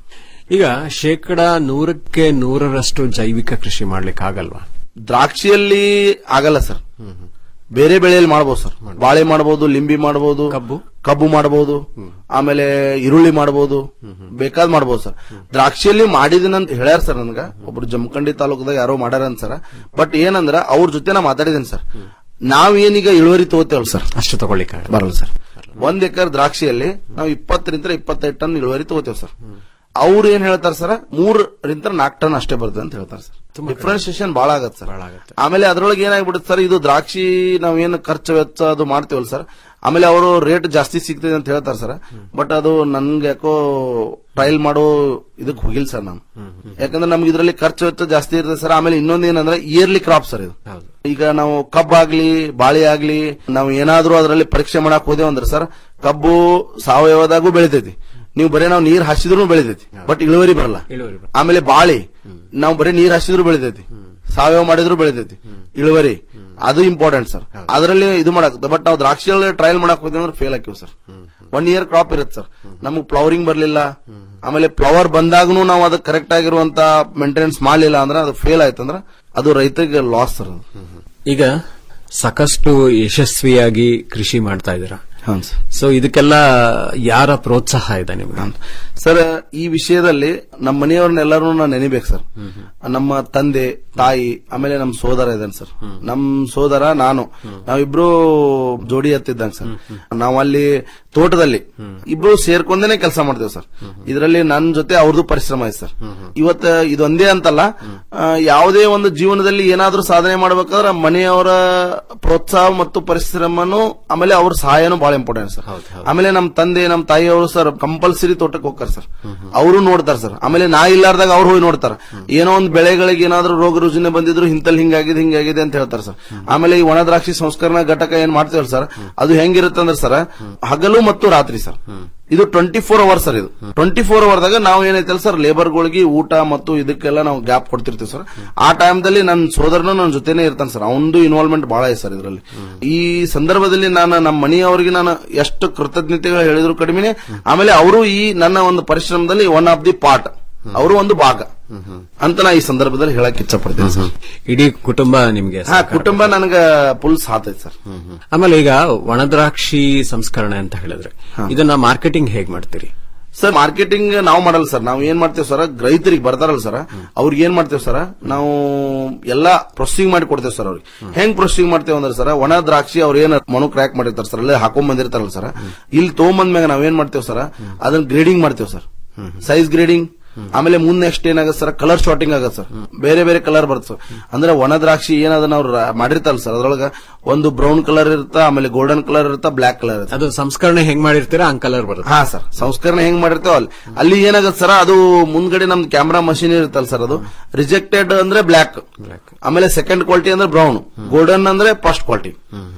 ಈಗ ಶೇಕಡ ನೂರಕ್ಕೆ ನೂರರಷ್ಟು ಜೈವಿಕ ಕೃಷಿ ಮಾಡ್ಲಿಕ್ಕೆ ಆಗಲ್ವಾ ದ್ರಾಕ್ಷಿಯಲ್ಲಿ ಆಗಲ್ಲ ಸರ್ ಬೇರೆ ಬೆಳೆಯಲ್ಲಿ ಮಾಡಬಹುದು ಸರ್ ಬಾಳೆ ಮಾಡಬಹುದು ಲಿಂಬಿ ಮಾಡಬಹುದು ಕಬ್ಬು ಕಬ್ಬು ಮಾಡಬಹುದು ಆಮೇಲೆ ಈರುಳ್ಳಿ ಮಾಡಬಹುದು ಬೇಕಾದ್ ಮಾಡಬಹುದು ಸರ್ ದ್ರಾಕ್ಷಿಯಲ್ಲಿ ಮಾಡಿದಿನಂತ ಹೇಳ್ಯಾರ ಸರ್ ನನ್ಗ ಒಬ್ರು ಜಮಖಂಡಿ ತಾಲೂಕದಾಗ ಯಾರೋ ಮಾಡ್ಯಾರ ಅಂತ ಸರ್ ಬಟ್ ಏನಂದ್ರ ಅವ್ರ ಜೊತೆ ನಾ ಮಾತಾಡಿದೇನೆ ಸರ್ ನಾವೇನೀಗ ಇಳುವರಿ ತಗೋತೇವಲ್ಲ ಸರ್ ಅಷ್ಟು ತಗೊಳ್ಳಿಕ್ಕೆ ಬರಲ್ಲ ಸರ್ ಒಂದ್ ಎಕರ್ ದ್ರಾಕ್ಷಿಯಲ್ಲಿ ನಾವು ಇಪ್ಪತ್ತರಿಂದ ಇಪ್ಪತ್ತೈದು ಟನ್ ಇಳುವರಿ ತಗೋತೇವೆ ಸರ್ ಅವ್ರು ಏನ್ ಹೇಳ್ತಾರೆ ಸರ್ ಮೂರರಿಂದ ನಾಲ್ಕು ಟನ್ ಅಷ್ಟೇ ಬರ್ತದೆ ಅಂತ ಹೇಳ್ತಾರೆ ಸರ್ ಡಿಫ್ರೆನ್ಸಿಯೇಷನ್ ಬಹಳ ಆಗತ್ತೆ ಸರ್ ಆಮೇಲೆ ಅದ್ರೊಳಗೆ ಏನಾಗ್ಬಿಡುತ್ತೆ ಸರ್ ಇದು ದ್ರಾಕ್ಷಿ ನಾವೇನು ಖರ್ಚು ವೆಚ್ಚ ಅದು ಮಾಡ್ತೀವಲ್ಲ ಸರ್ ಆಮೇಲೆ ಅವರು ರೇಟ್ ಜಾಸ್ತಿ ಸಿಗ್ತದೆ ಅಂತ ಹೇಳ್ತಾರೆ ಸರ್ ಬಟ್ ಅದು ನನ್ಗೆ ಯಾಕೋ ಟ್ರಯಲ್ ಮಾಡೋ ಇದಕ್ಕೆ ಹೋಗಿಲ್ಲ ಸರ್ ನಾನು ಯಾಕಂದ್ರೆ ನಮ್ಗೆ ಇದರಲ್ಲಿ ಖರ್ಚು ವೆಚ್ಚ ಜಾಸ್ತಿ ಇರ್ತದೆ ಸರ್ ಆಮೇಲೆ ಇನ್ನೊಂದು ಏನಂದ್ರೆ ಇಯರ್ಲಿ ಕ್ರಾಪ್ ಸರ್ ಇದು ಈಗ ನಾವು ಕಬ್ಬು ಆಗ್ಲಿ ಬಾಳೆ ಆಗ್ಲಿ ನಾವು ಏನಾದ್ರೂ ಅದರಲ್ಲಿ ಪರೀಕ್ಷೆ ಮಾಡಕ್ ಹೋದೇವು ಅಂದ್ರೆ ಸರ್ ಕಬ್ಬು ಸಾವಯವದಾಗೂ ಬೆಳಿತೈತಿ ನೀವು ಬರೀ ನಾವು ನೀರ್ ಹಾಸಿದ್ರು ಬೆಳಿತೈತಿ ಬಟ್ ಇಳುವರಿ ಬರಲ್ಲ ಆಮೇಲೆ ಬಾಳಿ ನಾವು ಬರೀ ನೀರ್ ಹಾಸಿದ್ರು ಬೆಳಿತೈತಿ ಸಾವಯವ ಮಾಡಿದ್ರು ಬೆಳಿತೈತಿ ಇಳುವರಿ ಅದು ಇಂಪಾರ್ಟೆಂಟ್ ಸರ್ ಅದರಲ್ಲಿ ಇದು ಮಾಡಕ್ ಬಟ್ ನಾವು ದ್ರಾಕ್ಷಿಯಲ್ಲಿ ಟ್ರಯಲ್ ಮಾಡಕ್ ಹೋದ್ವಿ ಅಂದ್ರೆ ಫೇಲ್ ಹಾಕಿವ್ ಸರ್ ಒನ್ ಇಯರ್ ಕ್ರಾಪ್ ಇರುತ್ತೆ ಸರ್ ನಮಗ್ ಫ್ಲವರಿಂಗ್ ಬರ್ಲಿಲ್ಲ ಆಮೇಲೆ ಫ್ಲವರ್ ಬಂದಾಗೂ ನಾವು ಅದಕ್ಕೆ ಕರೆಕ್ಟ್ ಆಗಿರುವಂತ ಮೇಂಟೆನೆನ್ಸ್ ಮಾಡಲಿಲ್ಲ ಅಂದ್ರೆ ಅದು ಫೇಲ್ ಆಯ್ತಂದ್ರೆ ಅದು ರೈತರಿಗೆ ಲಾಸ್ ಸರ್ ಅದು ಈಗ ಸಾಕಷ್ಟು ಯಶಸ್ವಿಯಾಗಿ ಕೃಷಿ ಮಾಡ್ತಾ ಇದ್ದೀರಾ ಹಾಂ ಸರ್ ಸೊ ಇದಕ್ಕೆಲ್ಲ ಯಾರ ಪ್ರೋತ್ಸಾಹ ಇದೆ ನಿಮ್ಗೆ ಸರ್ ಈ ವಿಷಯದಲ್ಲಿ ನಮ್ಮ ಮನೆಯವ್ರನ್ನೆಲ್ಲರೂ ನಾನು ನೆನಿಬೇಕು ಸರ್ ನಮ್ಮ ತಂದೆ ತಾಯಿ ಆಮೇಲೆ ನಮ್ಮ ಸೋದರ ಇದ್ದಾನೆ ಸರ್ ನಮ್ ಸೋದರ ನಾನು ನಾವಿಬ್ರು ಜೋಡಿ ಹತ್ತಿದ್ದಂಗ ಸರ್ ನಾವು ಅಲ್ಲಿ ತೋಟದಲ್ಲಿ ಇಬ್ರು ಸೇರ್ಕೊಂಡೇನೆ ಕೆಲಸ ಮಾಡ್ತೇವೆ ಸರ್ ಇದರಲ್ಲಿ ನನ್ನ ಜೊತೆ ಅವ್ರದ್ದು ಪರಿಶ್ರಮ ಇದೆ ಸರ್ ಇವತ್ತ ಇದೊಂದೇ ಅಂತಲ್ಲ ಆ, ಯಾವುದೇ ಒಂದು ಜೀವನದಲ್ಲಿ ಏನಾದ್ರೂ ಸಾಧನೆ ಮಾಡ್ಬೇಕಾದ್ರೆ ಮನೆಯವರ ಪ್ರೋತ್ಸಾಹ ಮತ್ತು ಪರಿಶ್ರಮನು ಆಮೇಲೆ ಅವ್ರ ಸಹಾಯನೂ ಬಹಳ ಇಂಪಾರ್ಟೆಂಟ್ ಸರ್ ಆಮೇಲೆ ನಮ್ಮ ತಂದೆ ನಮ್ಮ ತಾಯಿಯವರು ಸರ್ ಕಂಪಲ್ಸರಿ ತೋಟಕ್ಕೆ ಹೋಗ್ತಾರೆ ಸರ್ ಅವರು ನೋಡ್ತಾರೆ ಸರ್ ಆಮೇಲೆ ನಾ ಇಲ್ಲಾರ್ದಾಗ ಅವ್ರು ಹೋಗಿ ನೋಡ್ತಾರೆ ಏನೋ ಒಂದು ಬೆಳೆಗಳಿಗೆ ಏನಾದ್ರೂ ರೋಗ ರುಜಿನ ಬಂದಿದ್ರು ಇಂತಲ್ಲಿ ಹಿಂಗಾಗಿದೆ ಹಿಂಗಾಗಿದೆ ಅಂತ ಹೇಳ್ತಾರೆ ಸರ್ ಆಮೇಲೆ ಈ ಒಣ ದ್ರಾಕ್ಷಿ ಸಂಸ್ಕರಣಾ ಘಟಕ ಏನ್ ಮಾಡ್ತೇವಲ್ಲ ಸರ್ ಅದು ಹೆಂಗಿರುತ್ತೆ ಅಂದ್ರೆ ಸರ್ ಹಗಲು ಮತ್ತು ರಾತ್ರಿ ಸರ್ ಇದು ಟ್ವೆಂಟಿ ಫೋರ್ ಅವರ್ ಸರ್ ಇದು ಟ್ವೆಂಟಿ ಫೋರ್ ಅವರ್ದಾಗ ನಾವು ಏನೈತಲ್ಲ ಸರ್ ಲೇಬರ್ಗಳಿಗೆ ಊಟ ಮತ್ತು ಇದಕ್ಕೆಲ್ಲ ನಾವು ಗ್ಯಾಪ್ ಕೊಡ್ತಿರ್ತೀವಿ ಸರ್ ಆ ಟೈಮ್ದಲ್ಲಿ ನನ್ನ ಸೋದರನು ನನ್ನ ಜೊತೆನೇ ಇರ್ತಾನೆ ಸರ್ ಅವನದು ಇನ್ವಾಲ್ವ್ಮೆಂಟ್ ಬಹಳ ಇದೆ ಸರ್ ಇದರಲ್ಲಿ ಈ ಸಂದರ್ಭದಲ್ಲಿ ನಾನು ನಮ್ಮ ಮನೆಯವರಿಗೆ ನಾನು ಎಷ್ಟು ಕೃತಜ್ಞತೆಗಳು ಹೇಳಿದ್ರು ಕಡಿಮೆನೆ ಆಮೇಲೆ ಅವರು ಈ ನನ್ನ ಒಂದು ಪರಿಶ್ರಮದಲ್ಲಿ ಒನ್ ಆಫ್ ದಿ ಪಾರ್ಟ್ ಅವರು ಒಂದು ಭಾಗ ಅಂತ ನಾ ಈ ಸಂದರ್ಭದಲ್ಲಿ ಹೇಳಕ್ ಇಚ್ಛಪಡ್ತೀನಿ ಸರ್ ಇಡೀ ಕುಟುಂಬ ನಿಮ್ಗೆ ಹಾ ಕುಟುಂಬ ನನಗ ಫುಲ್ ಸಾಥ್ ಐತೆ ಸರ್ ಆಮೇಲೆ ಈಗ ಒಣದ್ರಾಕ್ಷಿ ಸಂಸ್ಕರಣೆ ಅಂತ ಹೇಳಿದ್ರೆ ಇದನ್ನ ಮಾರ್ಕೆಟಿಂಗ್ ಹೇಗ್ ಮಾಡ್ತೀರಿ ಸರ್ ಮಾರ್ಕೆಟಿಂಗ್ ನಾವು ಮಾಡಲ್ಲ ಸರ್ ನಾವು ಏನ್ ಮಾಡ್ತೇವೆ ಸರ್ ರೈತರಿಗೆ ಬರ್ತಾರಲ್ಲ ಸರ್ ಅವ್ರಿಗೆ ಏನ್ ಮಾಡ್ತೇವೆ ಸರ್ ನಾವು ಎಲ್ಲಾ ಪ್ರೊಸೆಸಿಂಗ್ ಮಾಡಿ ಕೊಡ್ತೇವೆ ಸರ್ ಅವ್ರಿಗೆ ಹೆಂಗ್ ಪ್ರೊಸೆಸಿಂಗ್ ಮಾಡ್ತೇವೆ ಅಂದ್ರೆ ಸರ್ ಒಣ ದ್ರಾಕ್ಷಿ ಅವ್ರು ಏನ್ ಮನು ಕ್ರ್ಯಾಕ್ ಮಾಡಿರ್ತಾರೆ ಸರ್ ಅಲ್ಲೇ ಹಾಕೊಂಡ್ ಬಂದಿರ್ತಾರಲ್ಲ ಸರ್ ಇಲ್ಲಿ ತೊಗೊಂಬಂದ್ಮ್ಯಾಗ ನಾವ್ ಏನ್ ಮಾಡ್ತೇವೆ ಸರ್ ಅದನ್ನ ಗ್ರೇಡಿಂಗ್ ಮಾಡ್ತೇವೆ ಸರ್ ಸೈಜ್ ಗ್ರೇಡಿಂಗ್ ಆಮೇಲೆ ಮುಂದೆ ನೆಕ್ಸ್ಟ್ ಏನಾಗುತ್ತೆ ಸರ್ ಕಲರ್ ಶಾರ್ಟಿಂಗ್ ಆಗತ್ತೆ ಸರ್ ಬೇರೆ ಬೇರೆ ಕಲರ್ ಬರುತ್ತೆ ಸರ್ ಅಂದ್ರೆ ಒಣ ದ್ರಾಕ್ಷಿ ಏನದನ್ನ ಅವ್ರು ಮಾಡಿರ್ತಾರಲ್ಲ ಸರ್ ಅದ್ರೊಳಗ ಒಂದು ಬ್ರೌನ್ ಕಲರ್ ಇರುತ್ತಾ ಆಮೇಲೆ ಗೋಲ್ಡನ್ ಕಲರ್ ಇರುತ್ತಾ ಬ್ಲಾಕ್ ಕಲರ್ ಇರುತ್ತೆ ಅದು ಸಂಸ್ಕರಣೆ ಹೆಂಗ್ ಮಾಡಿರ್ತೀರಾ ಹಂಗ್ ಕಲರ್ ಬರುತ್ತೆ ಹಾ ಸರ್ ಸಂಸ್ಕರಣೆ ಹೆಂಗ್ ಮಾಡಿರ್ತೇವ ಅಲ್ಲಿ ಅಲ್ಲಿ ಏನಾಗತ್ತೆ ಸರ್ ಅದು ಮುಂದ್ಗಡೆ ನಮ್ದು ಕ್ಯಾಮ್ರಾ ಮಷಿನ್ ಇರುತ್ತಲ್ಲ ಸರ್ ಅದು ರಿಜೆಕ್ಟೆಡ್ ಅಂದ್ರೆ ಬ್ಲಾಕ್ ಆಮೇಲೆ ಸೆಕೆಂಡ್ ಕ್ವಾಲಿಟಿ ಅಂದ್ರೆ ಬ್ರೌನ್ ಗೋಲ್ಡನ್ ಅಂದ್ರೆ ಫಸ್ಟ್ ಕ್ವಾಲಿಟಿ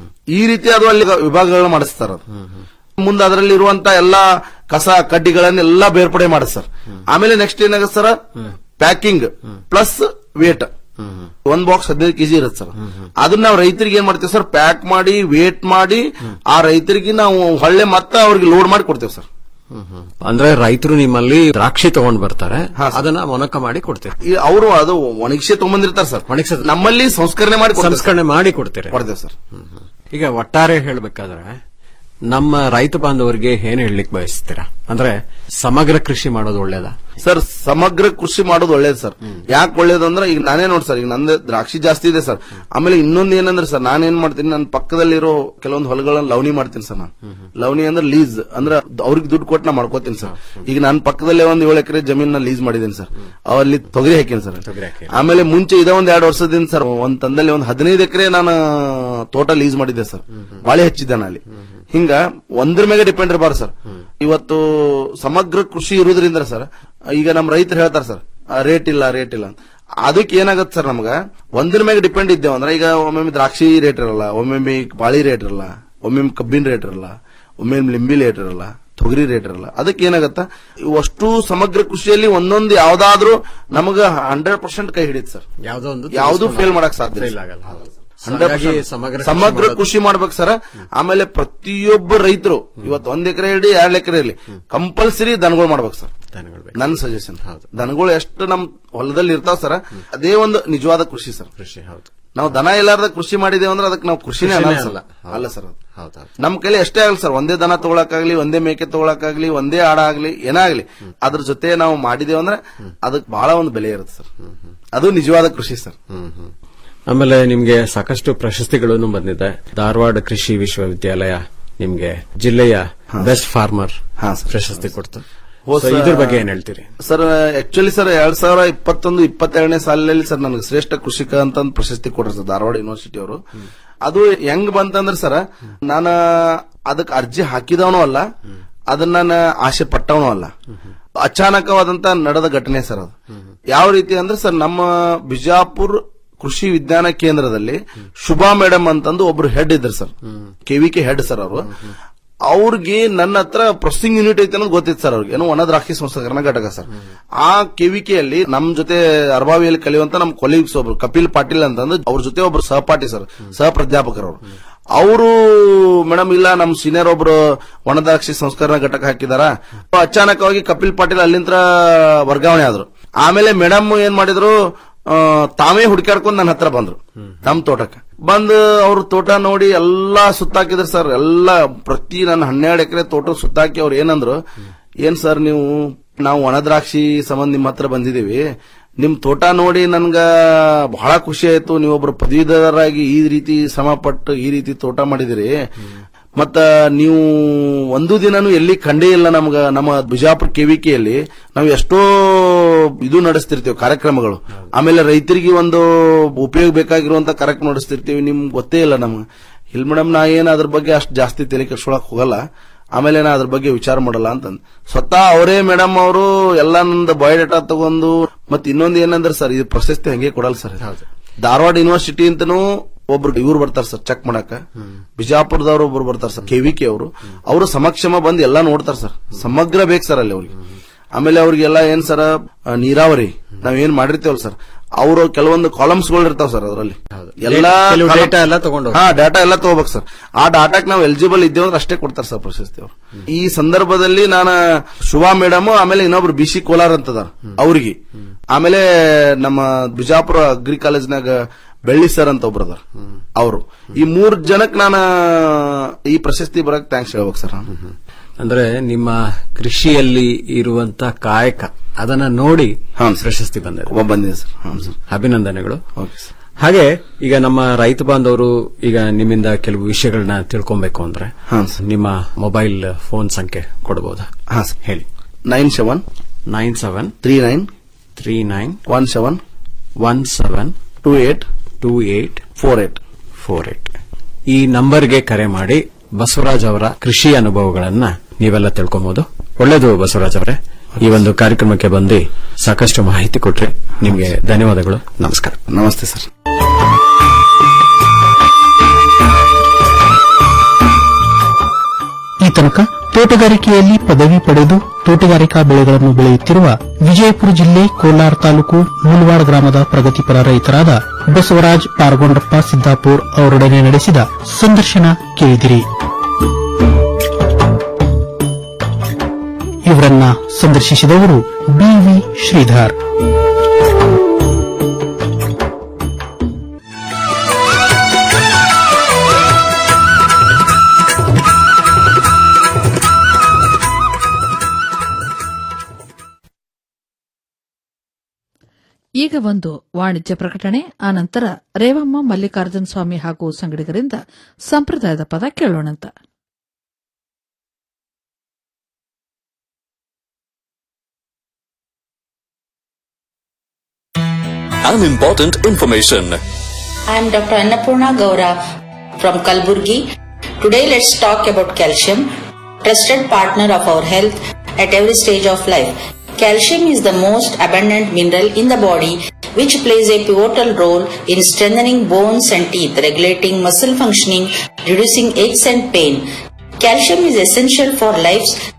ಈ ರೀತಿ ಅದು ಅಲ್ಲಿ ವಿಭಾಗಗಳನ್ನ ಮಾಡಿಸ್ತಾರ ಅದು ಮುಂದೆ ಅದರಲ್ಲಿ ಇರುವಂತ ಎಲ್ಲಾ ಕಸ ಕಡ್ಡಿಗಳನ್ನೆಲ್ಲ ಬೇರ್ಪಡೆ ಮಾಡುತ್ತೆ ಸರ್ ಆಮೇಲೆ ನೆಕ್ಸ್ಟ್ ಏನಾಗುತ್ತೆ ಸರ್ ಪ್ಯಾಕಿಂಗ್ ಪ್ಲಸ್ ವೇಟ್ ಒಂದ್ ಬಾಕ್ಸ್ ಹದಿನೈದು ಕೆಜಿ ಇರುತ್ತೆ ಸರ್ ಅದನ್ನ ನಾವು ರೈತರಿಗೆ ಏನ್ ಮಾಡ್ತೇವೆ ಸರ್ ಪ್ಯಾಕ್ ಮಾಡಿ ವೇಟ್ ಮಾಡಿ ಆ ರೈತರಿಗೆ ನಾವು ಹೊಳ್ಳೆ ಮತ್ತೆ ಅವ್ರಿಗೆ ಲೋಡ್ ಮಾಡಿ ಕೊಡ್ತೇವೆ ಸರ್ ಅಂದ್ರೆ ರೈತರು ನಿಮ್ಮಲ್ಲಿ ದ್ರಾಕ್ಷಿ ತಗೊಂಡ್ ಬರ್ತಾರೆ ಅದನ್ನ ಮೊನಕ ಮಾಡಿ ಕೊಡ್ತೀರಿ ಈ ಅವರು ಅದು ಒಣಗಿಸಿ ತಗೊಂಬಂದಿರ್ತಾರೆ ಸರ್ ನಮ್ಮಲ್ಲಿ ಸಂಸ್ಕರಣೆ ಮಾಡಿ ಕೊಡ್ತೇವೆ ಸರ್. ಸಂಸ್ಕರಣೆ ಮಾಡಿ ಕೊಡ್ತೀರಿ ಕೊಡ್ತೇವೆ ಸರ್ ಈಗ ಒಟ್ಟಾರೆ ಹೇಳ್ಬೇಕಾದ್ರೆ ನಮ್ಮ ರೈತ ಬಾಂಧವರಿಗೆ ಏನ್ ಹೇಳಲಿಕ್ಕೆ ಬಯಸ್ತೀರಾ ಅಂದ್ರೆ ಸಮಗ್ರ ಕೃಷಿ ಮಾಡೋದು ಒಳ್ಳೇದಾ ಸರ್ ಸಮಗ್ರ ಕೃಷಿ ಮಾಡೋದು ಒಳ್ಳೇದು ಸರ್ ಯಾಕೆ ಒಳ್ಳೇದು ಅಂದ್ರೆ ಈಗ ನಾನೇ ನೋಡಿ ಸರ್ ಈಗ ನಂದು ದ್ರಾಕ್ಷಿ ಜಾಸ್ತಿ ಇದೆ ಸರ್ ಆಮೇಲೆ ಇನ್ನೊಂದು ಏನಂದ್ರೆ ಸರ್ ನಾನೇನ್ ಮಾಡ್ತೀನಿ ನನ್ನ ಪಕ್ಕದಲ್ಲಿರೋ ಕೆಲವೊಂದು ಹೊಲಗಳನ್ನ ಲವಣಿ ಮಾಡ್ತೀನಿ ಸರ್ ನಾನು ಲವಣಿ ಅಂದ್ರೆ ಲೀಸ್ ಅಂದ್ರೆ ಅವ್ರಿಗೆ ದುಡ್ಡು ಕೊಟ್ಟು ನಾ ಮಾಡ್ಕೋತೀನಿ ಸರ್ ಈಗ ನನ್ನ ಪಕ್ಕದಲ್ಲೇ ಒಂದ್ ಏಳು ಎಕರೆ ಜಮೀನ ಲೀಸ್ ಮಾಡಿದ್ದೀನಿ ಸರ್ ಅಲ್ಲಿ ತೊಗರಿ ಹಾಕೀನಿ ಸರ್ ಆಮೇಲೆ ಮುಂಚೆ ಇದ ಒಂದ್ ಎರಡು ವರ್ಷದಿಂದ ಸರ್ ಒಂದ್ ತಂದಲ್ಲಿ ಒಂದ್ ಹದಿನೈದು ಎಕರೆ ನಾನು ತೋಟ ಲೀಸ್ ಮಾಡಿದ್ದೆ ಸರ್ ಬಾಳೆ ಹಚ್ಚಿದ್ದೆ ನಾನು ಅಲ್ಲಿ ಹಿಂಗ ಒಂದ್ರ ಮೇಲೆ ಡಿಪೆಂಡ್ ಇರಬಾರ್ದು ಸರ್ ಇವತ್ತು ಸಮಗ್ರ ಕೃಷಿ ಇರುವುದರಿಂದ ಸರ್ ಈಗ ನಮ್ಮ ರೈತರು ಹೇಳ್ತಾರೆ ಸರ್ ರೇಟ್ ಇಲ್ಲ ರೇಟ್ ಇಲ್ಲ ಅಂತ. ಅದಕ್ಕೆ ಏನಾಗತ್ತೆ ಸರ್ ನಮ್ಗ ಒಂದ್ರ ಮೇಲೆ ಡಿಪೆಂಡ್ ಇದ್ದೇವೆ ಅಂದ್ರೆ ಈಗ ಒಮ್ಮೊಮ್ಮೆ ದ್ರಾಕ್ಷಿ ರೇಟ್ ಇರಲ್ಲ ಒಮ್ಮೊಮ್ಮೆ ಬಾಳಿ ರೇಟ್ ಇರಲ್ಲ ಒಮ್ಮೊಮ್ಮೆ ಕಬ್ಬಿನ ರೇಟ್ ಇರಲ್ಲ ಒಮ್ಮೊಮ್ಮೆ ಲಿಂಬಿ ರೇಟ್ ಇರಲ್ಲ ತೊಗರಿ ರೇಟ್ ಇರಲ್ಲ ಅದಕ್ಕೆ ಏನಾಗತ್ತ ಅಷ್ಟು ಸಮಗ್ರ ಕೃಷಿಯಲ್ಲಿ ಒಂದೊಂದು ಯಾವ್ದಾದ್ರೂ ನಮಗ ಹಂಡ್ರೆಡ್ ಪರ್ಸೆಂಟ್ ಕೈ ಹಿಡಿಯುತ್ತೆ ಸರ್ ಯಾವ್ದೋ ಒಂದು ಯಾವ್ದು ಫೇಲ್ ಮಾಡಕ್ ಸಾಧ್ಯ Fail ಆಗಲ್ಲ. ಹೌದು. 100% ಹಾಗಾಗಿ ಸಮಗ್ರ ಕೃಷಿ ಸಮಗ್ರ ಮಾಡೋದು- ಕೃಷಿ ಮಾಡ್ಬೇಕು ಸರ್ ಆಮೇಲೆ ಪ್ರತಿಯೊಬ್ಬ ರೈತರು ಇವತ್ತು ಒಂದ್ ಎಕರೆ ಇರಲಿ ಎರಡ್ ಎಕರೆ ಇರಲಿ ಕಂಪಲ್ಸರಿ ದನಗಳು ಮಾಡ್ಬೇಕು ಸರ್ ನನ್ನ ಸಜೆಷನ್ ದನಗಳು ಎಷ್ಟು ನಮ್ ಹೊಲದಲ್ಲಿ ಇರ್ತಾವ ಸರ್ ಅದೇ ಒಂದು ನಿಜವಾದ ಕೃಷಿ ಸರ್ ಕೃಷಿ ಹೌದು ನಾವು ದನ ಇಲ್ಲಾರ್ದ ಕೃಷಿ ಮಾಡಿದೇವೆ ಅಂದ್ರೆ ಅದಕ್ಕೆ ನಾವು ಕೃಷಿನೇ ಕೃಷಿನೇ ಅನ್ನಲ್ಲ ಅಲ್ಲ. ಸರ್ ಅಲ್ಲ ಸರ್ ಅದು ಹೌದು ನಮ್ ಕೈಲಿ ಎಷ್ಟೇ ಆಗಲಿ ಸರ್ ಒಂದೇ ದನ ತಗೊಳಕಾಗ್ಲಿ ಒಂದೇ ಮೇಕೆ ತಗೊಳಕಾಗ್ಲಿ ಒಂದೇ ಆಡ ಆಗ್ಲಿ ಏನೇ ಆಗ್ಲಿ ಅದ್ರ ಜೊತೆ ನಾವು ಮಾಡಿದೇವೆ ಅಂದ್ರೆ ಅದಕ್ಕೆ ಬಹಳ ಒಂದು ಬೆಲೆ ಇರುತ್ತೆ ಸರ್ ಅದು ನಿಜವಾದ ಕೃಷಿ ಸರ್ ಆಮೇಲೆ ನಿಮ್ಗೆ ಸಾಕಷ್ಟು ಪ್ರಶಸ್ತಿಗಳನ್ನು ಬಂದಿದೆ ಧಾರವಾಡ ಕೃಷಿ ವಿಶ್ವವಿದ್ಯಾಲಯ ನಿಮ್ಗೆ ಜಿಲ್ಲೆಯ ಬೆಸ್ಟ್ ಫಾರ್ಮರ್ ಪ್ರಶಸ್ತಿ ಕೊಡ್ತು ಹೋದ್ So, ಸ- ಇದ್ರ ಬಗ್ಗೆ ಏನ್ ಹೇಳ್ತೀರಿ ಸರ್ ಆಕ್ಚುಲಿ ಸರ್ ಎರಡ್ ಸಾವಿರ ಇಪ್ಪತ್ತೊಂದು ಇಪ್ಪತ್ತೆರಡನೇ ಸಾಲಿನಲ್ಲಿ ಸರ್ ನನಗೆ ಶ್ರೇಷ್ಠ ಕೃಷಿಕ ಅಂತ ಒಂದು ಪ್ರಶಸ್ತಿ ಕೊಡ್ರಿ ಸರ್ ಧಾರವಾಡ ಯೂನಿವರ್ಸಿಟಿ ಅವರು ಅದು ಹೆಂಗ್ ಬಂತಂದ್ರೆ ಸರ್ ನಾನು ಅದಕ್ಕೆ ಅರ್ಜಿ ಹಾಕಿದವನು ಅಲ್ಲ ಅದನ್ನ ನಾನು ಆಸೆ ಪಟ್ಟವನು ಅಲ್ಲ ಅಚಾನಕವಾದಂತ ನಡೆದ ಘಟನೆ ಸರ್ ಅದು ಯಾವ ರೀತಿ ಅಂದ್ರೆ ಸರ್ ನಮ್ಮ ಬಿಜಾಪುರ್ ಕೃಷಿ ವಿಜ್ಞಾನ ಕೇಂದ್ರದಲ್ಲಿ ಶುಭಾ ಮೇಡಮ್ ಅಂತಂದು ಒಬ್ರು ಹೆಡ್ ಇದ್ರು ಸರ್ ಕೆವಿಕೆ ಹೆಡ್ ಸರ್ ಅವರು ಅವ್ರಿಗೆ ನನ್ನ ಹತ್ರ ಪ್ರೊಸೆಸಿಂಗ್ ಯೂನಿಟ್ ಐತೆ ಅನ್ನೋದು ಗೊತ್ತಿತ್ತು ಸರ್ ಅವ್ರಿಗೆ ಏನೋ ಒಣ ದ್ರಾಕ್ಷಿ ಸಂಸ್ಕರಣ ಘಟಕ ಸರ್ ಆ ಕೆವಿಕೆಯಲ್ಲಿ ನಮ್ ಜೊತೆ ಅರ್ಬಾವಿಯಲ್ಲಿ ಕಲಿಯುವಂತ ನಮ್ಮ ಕೊಲೀಗ್ಸ್ ಒಬ್ರು ಕಪಿಲ್ ಪಾಟೀಲ್ ಅಂತಂದು ಅವ್ರ ಜೊತೆ ಒಬ್ರು ಸಹಪಾಠಿ ಸರ್ ಸಹ ಪ್ರಾಧ್ಯಾಪಕರವರು ಅವರು ಮೇಡಮ್ ಇಲ್ಲ ನಮ್ ಸೀನಿಯರ್ ಒಬ್ರು ಒಣ ದ್ರಾಕ್ಷಿ ಸಂಸ್ಕರಣ ಘಟಕ ಹಾಕಿದಾರ ಅಚಾನಕವಾಗಿ ಕಪಿಲ್ ಪಾಟೀಲ್ ಅಲ್ಲಿಂದ ವರ್ಗಾವಣೆ ಆದ್ರು ಆಮೇಲೆ ಮೇಡಮ್ ಏನ್ ಮಾಡಿದ್ರು ಆ, ತಾವೇ ಹುಡುಕಾಡ್ಕೊಂಡು ನನ್ನ ಹತ್ರ ಬಂದ್ರು ನಮ್ ತೋಟಕ್ಕೆ ಬಂದು ಅವ್ರ ತೋಟ ನೋಡಿ ಎಲ್ಲಾ ಸುತ್ತಾಕಿದ್ರು ಸರ್ ಎಲ್ಲಾ ಪ್ರತಿ ನನ್ನ ಹನ್ನೆರಡು ಎಕರೆ ತೋಟ ಸುತ್ತಾಕಿ ಅವ್ರು ಏನಂದ್ರು ಏನ್ ಸರ್ ನೀವು ನಾವು ಒಣ ದ್ರಾಕ್ಷಿ ಸಂಬಂಧ ನಿಮ್ಮ ಹತ್ರ ಬಂದಿದೀವಿ ನಿಮ್ ತೋಟ ನೋಡಿ ನನ್ಗ ಬಹಳ ಖುಷಿ ಆಯ್ತು ನೀವೊಬ್ರು ಪದವೀಧರರಾಗಿ ಈ ರೀತಿ ಶ್ರಮ ಪಟ್ಟು ಈ ರೀತಿ ತೋಟ ಮಾಡಿದಿರಿ ಮತ್ತ ನೀವು ಒಂದು ದಿನನೂ ಎಲ್ಲಿ ಕಂಡೇ ಇಲ್ಲ ನಮ್ಗ ನಮ್ಮ ಬಿಜಾಪುರ ಕೆವಿಕೆಯಲ್ಲಿ ನಾವು ಎಷ್ಟೋ ಇದು ನಡೆಸ್ತಿರ್ತೀವಿ ಕಾರ್ಯಕ್ರಮಗಳು ಆಮೇಲೆ ರೈತರಿಗೆ ಒಂದು ಉಪಯೋಗ ಬೇಕಾಗಿರುವಂತ ಕಾರ್ಯಕ್ರಮ ನಡೆಸ್ತಿರ್ತೀವಿ ನಿಮ್ಗೆ ಗೊತ್ತೇ ಇಲ್ಲ ನಮ್ಗೆ ಇಲ್ಲ ಮೇಡಮ್ ನಾ ಏನ್ ಅದ್ರ ಬಗ್ಗೆ ಅಷ್ಟು ಜಾಸ್ತಿ ತಲೆ ಕೆಡ್ಸ್ಕೊಳಕ್ ಹೋಗಲ್ಲ ಆಮೇಲೆ ನಾ ಅದ್ರ ಬಗ್ಗೆ ವಿಚಾರ ಮಾಡಲ್ಲ ಅಂತಂದ್ ಸ್ವತಃ ಅವರೇ ಮೇಡಮ್ ಅವರು ಎಲ್ಲ ನಂದು ಬಯೋಡೇಟಾ ತಗೊಂಡು ಮತ್ ಇನ್ನೊಂದು ಏನಂದ್ರೆ ಸರ್ ಇದು ಪ್ರಶಸ್ತಿ ಹಂಗೆ ಕೊಡಲ್ಲ ಸರ್ ಧಾರವಾಡ ಯೂನಿವರ್ಸಿಟಿ ಅಂತನೂ ಒಬ್ರು ಇವ್ರು ಬರ್ತಾರೆ ಸರ್ ಚೆಕ್ ಮಾಡಕ ಬಿಜಾಪುರದವ್ರು ಒಬ್ರು ಬರ್ತಾರೆ ಸರ್ ಕೆವಿಕೆ ಅವರು ಅವರು ಸಮಕ್ಷಮ ಬಂದು ಎಲ್ಲಾ ನೋಡ್ತಾರೆ ಸರ್ ಸಮಗ್ರ ಬೇಕು ಸರ್ ಅಲ್ಲಿ ಅವ್ರಿಗೆ ಆಮೇಲೆ ಅವ್ರಿಗೆಲ್ಲ ಏನ್ ಸರ್ ಆ, ನೀರಾವರಿ ನಾವ್ ಏನ್ ಮಾಡಿರ್ತೀವಲ್ಲ ಸರ್ ಅವರು ಕೆಲವೊಂದು ಕಾಲಮ್ಸ್ ಗಳು ಇರ್ತಾವ ಸರ್ ಅದರಲ್ಲಿ ಎಲ್ಲಾ ಕೆಲವು column- data ಎಲ್ಲ ತಗೊಂಡು ಹಾ ಡಾಟಾ ಎಲ್ಲ ತಗೋಬೇಕು ಸರ್ ಆ ಡಾಟಾಕ್ ನಾವು ಎಲಿಜಿಬಲ್ ಇದ್ದೇವೆ ಅಂದ್ರೆ ಅಷ್ಟೇ ಕೊಡ್ತಾರೆ ಸರ್ ಪ್ರಶಸ್ತಿ ಅವರು ಈ ಸಂದರ್ಭದಲ್ಲಿ ನಾನು ಶುಭಾ ಮೇಡಮ್ ಆಮೇಲೆ ಇನ್ನೊಬ್ರು ಬಿ ಸಿ ಕೋಲಾರ್ ಅಂತದಾರ ಅವ್ರಿಗೆ ಆಮೇಲೆ ನಮ್ಮ ಬಿಜಾಪುರ ಅಗ್ರಿ ಕಾಲೇಜ್ನಾಗ ಬೆಳ್ಳಿ ಸರ್ ಅಂತ ಒಬ್ರು ಅದಾರ ಅವರು ಈ ಮೂರ್ ಜನಕ್ ನಾನು ಈ ಪ್ರಶಸ್ತಿ ಬರಕ್ ಥ್ಯಾಂಕ್ಸ್ ಹೇಳ್ಬೇಕು ಸರ್ ನಾನು ಅಂದ್ರೆ ನಿಮ್ಮ ಕೃಷಿಯಲ್ಲಿ ಇರುವಂತ ಕಾಯಕ ಅದನ್ನ ನೋಡಿ ಪ್ರಶಸ್ತಿ ಬಂದಿದೆ ಬಂದಿದೆ ಸರ್ ಹ್ಮ್ ಸರ್ ಅಭಿನಂದನೆಗಳು ಓಕೆ ಸರ್ ಹಾಗೆ ಈಗ ನಮ್ಮ ರೈತ ಬಾಂಧವರು ಈಗ ನಿಮ್ಮಿಂದ ಕೆಲವು ವಿಷಯಗಳನ್ನ ತಿಳ್ಕೊಬೇಕು ಅಂದ್ರೆ ನಿಮ್ಮ ಮೊಬೈಲ್ ಫೋನ್ ಸಂಖ್ಯೆ ಕೊಡಬಹುದಾ ಹಾ ಸರ್ ಹೇಳಿ nine seven nine seven three nine three nine one seven one seven two eight two eight four eight four eight ಈ ನಂಬರ್ಗೆ ಕರೆ ಮಾಡಿ ಬಸವರಾಜ್ ಅವರ ಕೃಷಿ ಅನುಭವಗಳನ್ನ ನೀವೆಲ್ಲ ತಿಳ್ಕೊಬಹುದು ಒಳ್ಳೇದು ಬಸವರಾಜ್ ಅವರೇ ಈ ಒಂದು ಕಾರ್ಯಕ್ರಮಕ್ಕೆ ಬಂದು ಸಾಕಷ್ಟು ಮಾಹಿತಿ ಕೊಟ್ರಿ ನಿಮ್ಗೆ ಧನ್ಯವಾದಗಳು ನಮಸ್ಕಾರ ನಮಸ್ತೆ ಸರ್ ಈ ತನಕ ತೋಟಗಾರಿಕೆಯಲ್ಲಿ ಪದವಿ ಪಡೆದು ತೋಟಗಾರಿಕಾ ಬೆಳೆಗಳನ್ನು ಬೆಳೆಯುತ್ತಿರುವ ವಿಜಯಪುರ ಜಿಲ್ಲೆ ಕೋಲಾರ ತಾಲೂಕು ಮುಲ್ವಾಡ್ ಗ್ರಾಮದ ಪ್ರಗತಿಪರ ರೈತರಾದ ಬಸವರಾಜ್ ಪಾರ್ಗೊಂಡಪ್ಪ ಸಿದ್ದಾಪುರ್ ಅವರೊಡನೆ ನಡೆಸಿದ ಸಂದರ್ಶನ ಕೇಳಿದಿರಿ ಇವರನ್ನ ಸಂದರ್ಶಿಸಿದವರು ಬಿವಿ ಶ್ರೀಧರ್ ಈಗ ಒಂದು ವಾಣಿಜ್ಯ ಪ್ರಕಟಣೆ ಆನಂತರ ರೇವಮ್ಮ ಮಲ್ಲಿಕಾರ್ಜುನ ಸ್ವಾಮಿ ಹಾಗೂ ಸಂಗಡಿಗರಿಂದ ಸಂಪ್ರದಾಯದ ಪದ ಕೇಳೋಣಂತ An important information. I am Dr. Annapurna Gaura from Kalburgi. Today let's talk about calcium, trusted partner of our health at every stage of life. Calcium is the most abundant mineral in the body which plays a pivotal role in strengthening bones and teeth, regulating muscle functioning, reducing aches and pain. Calcium is essential for life's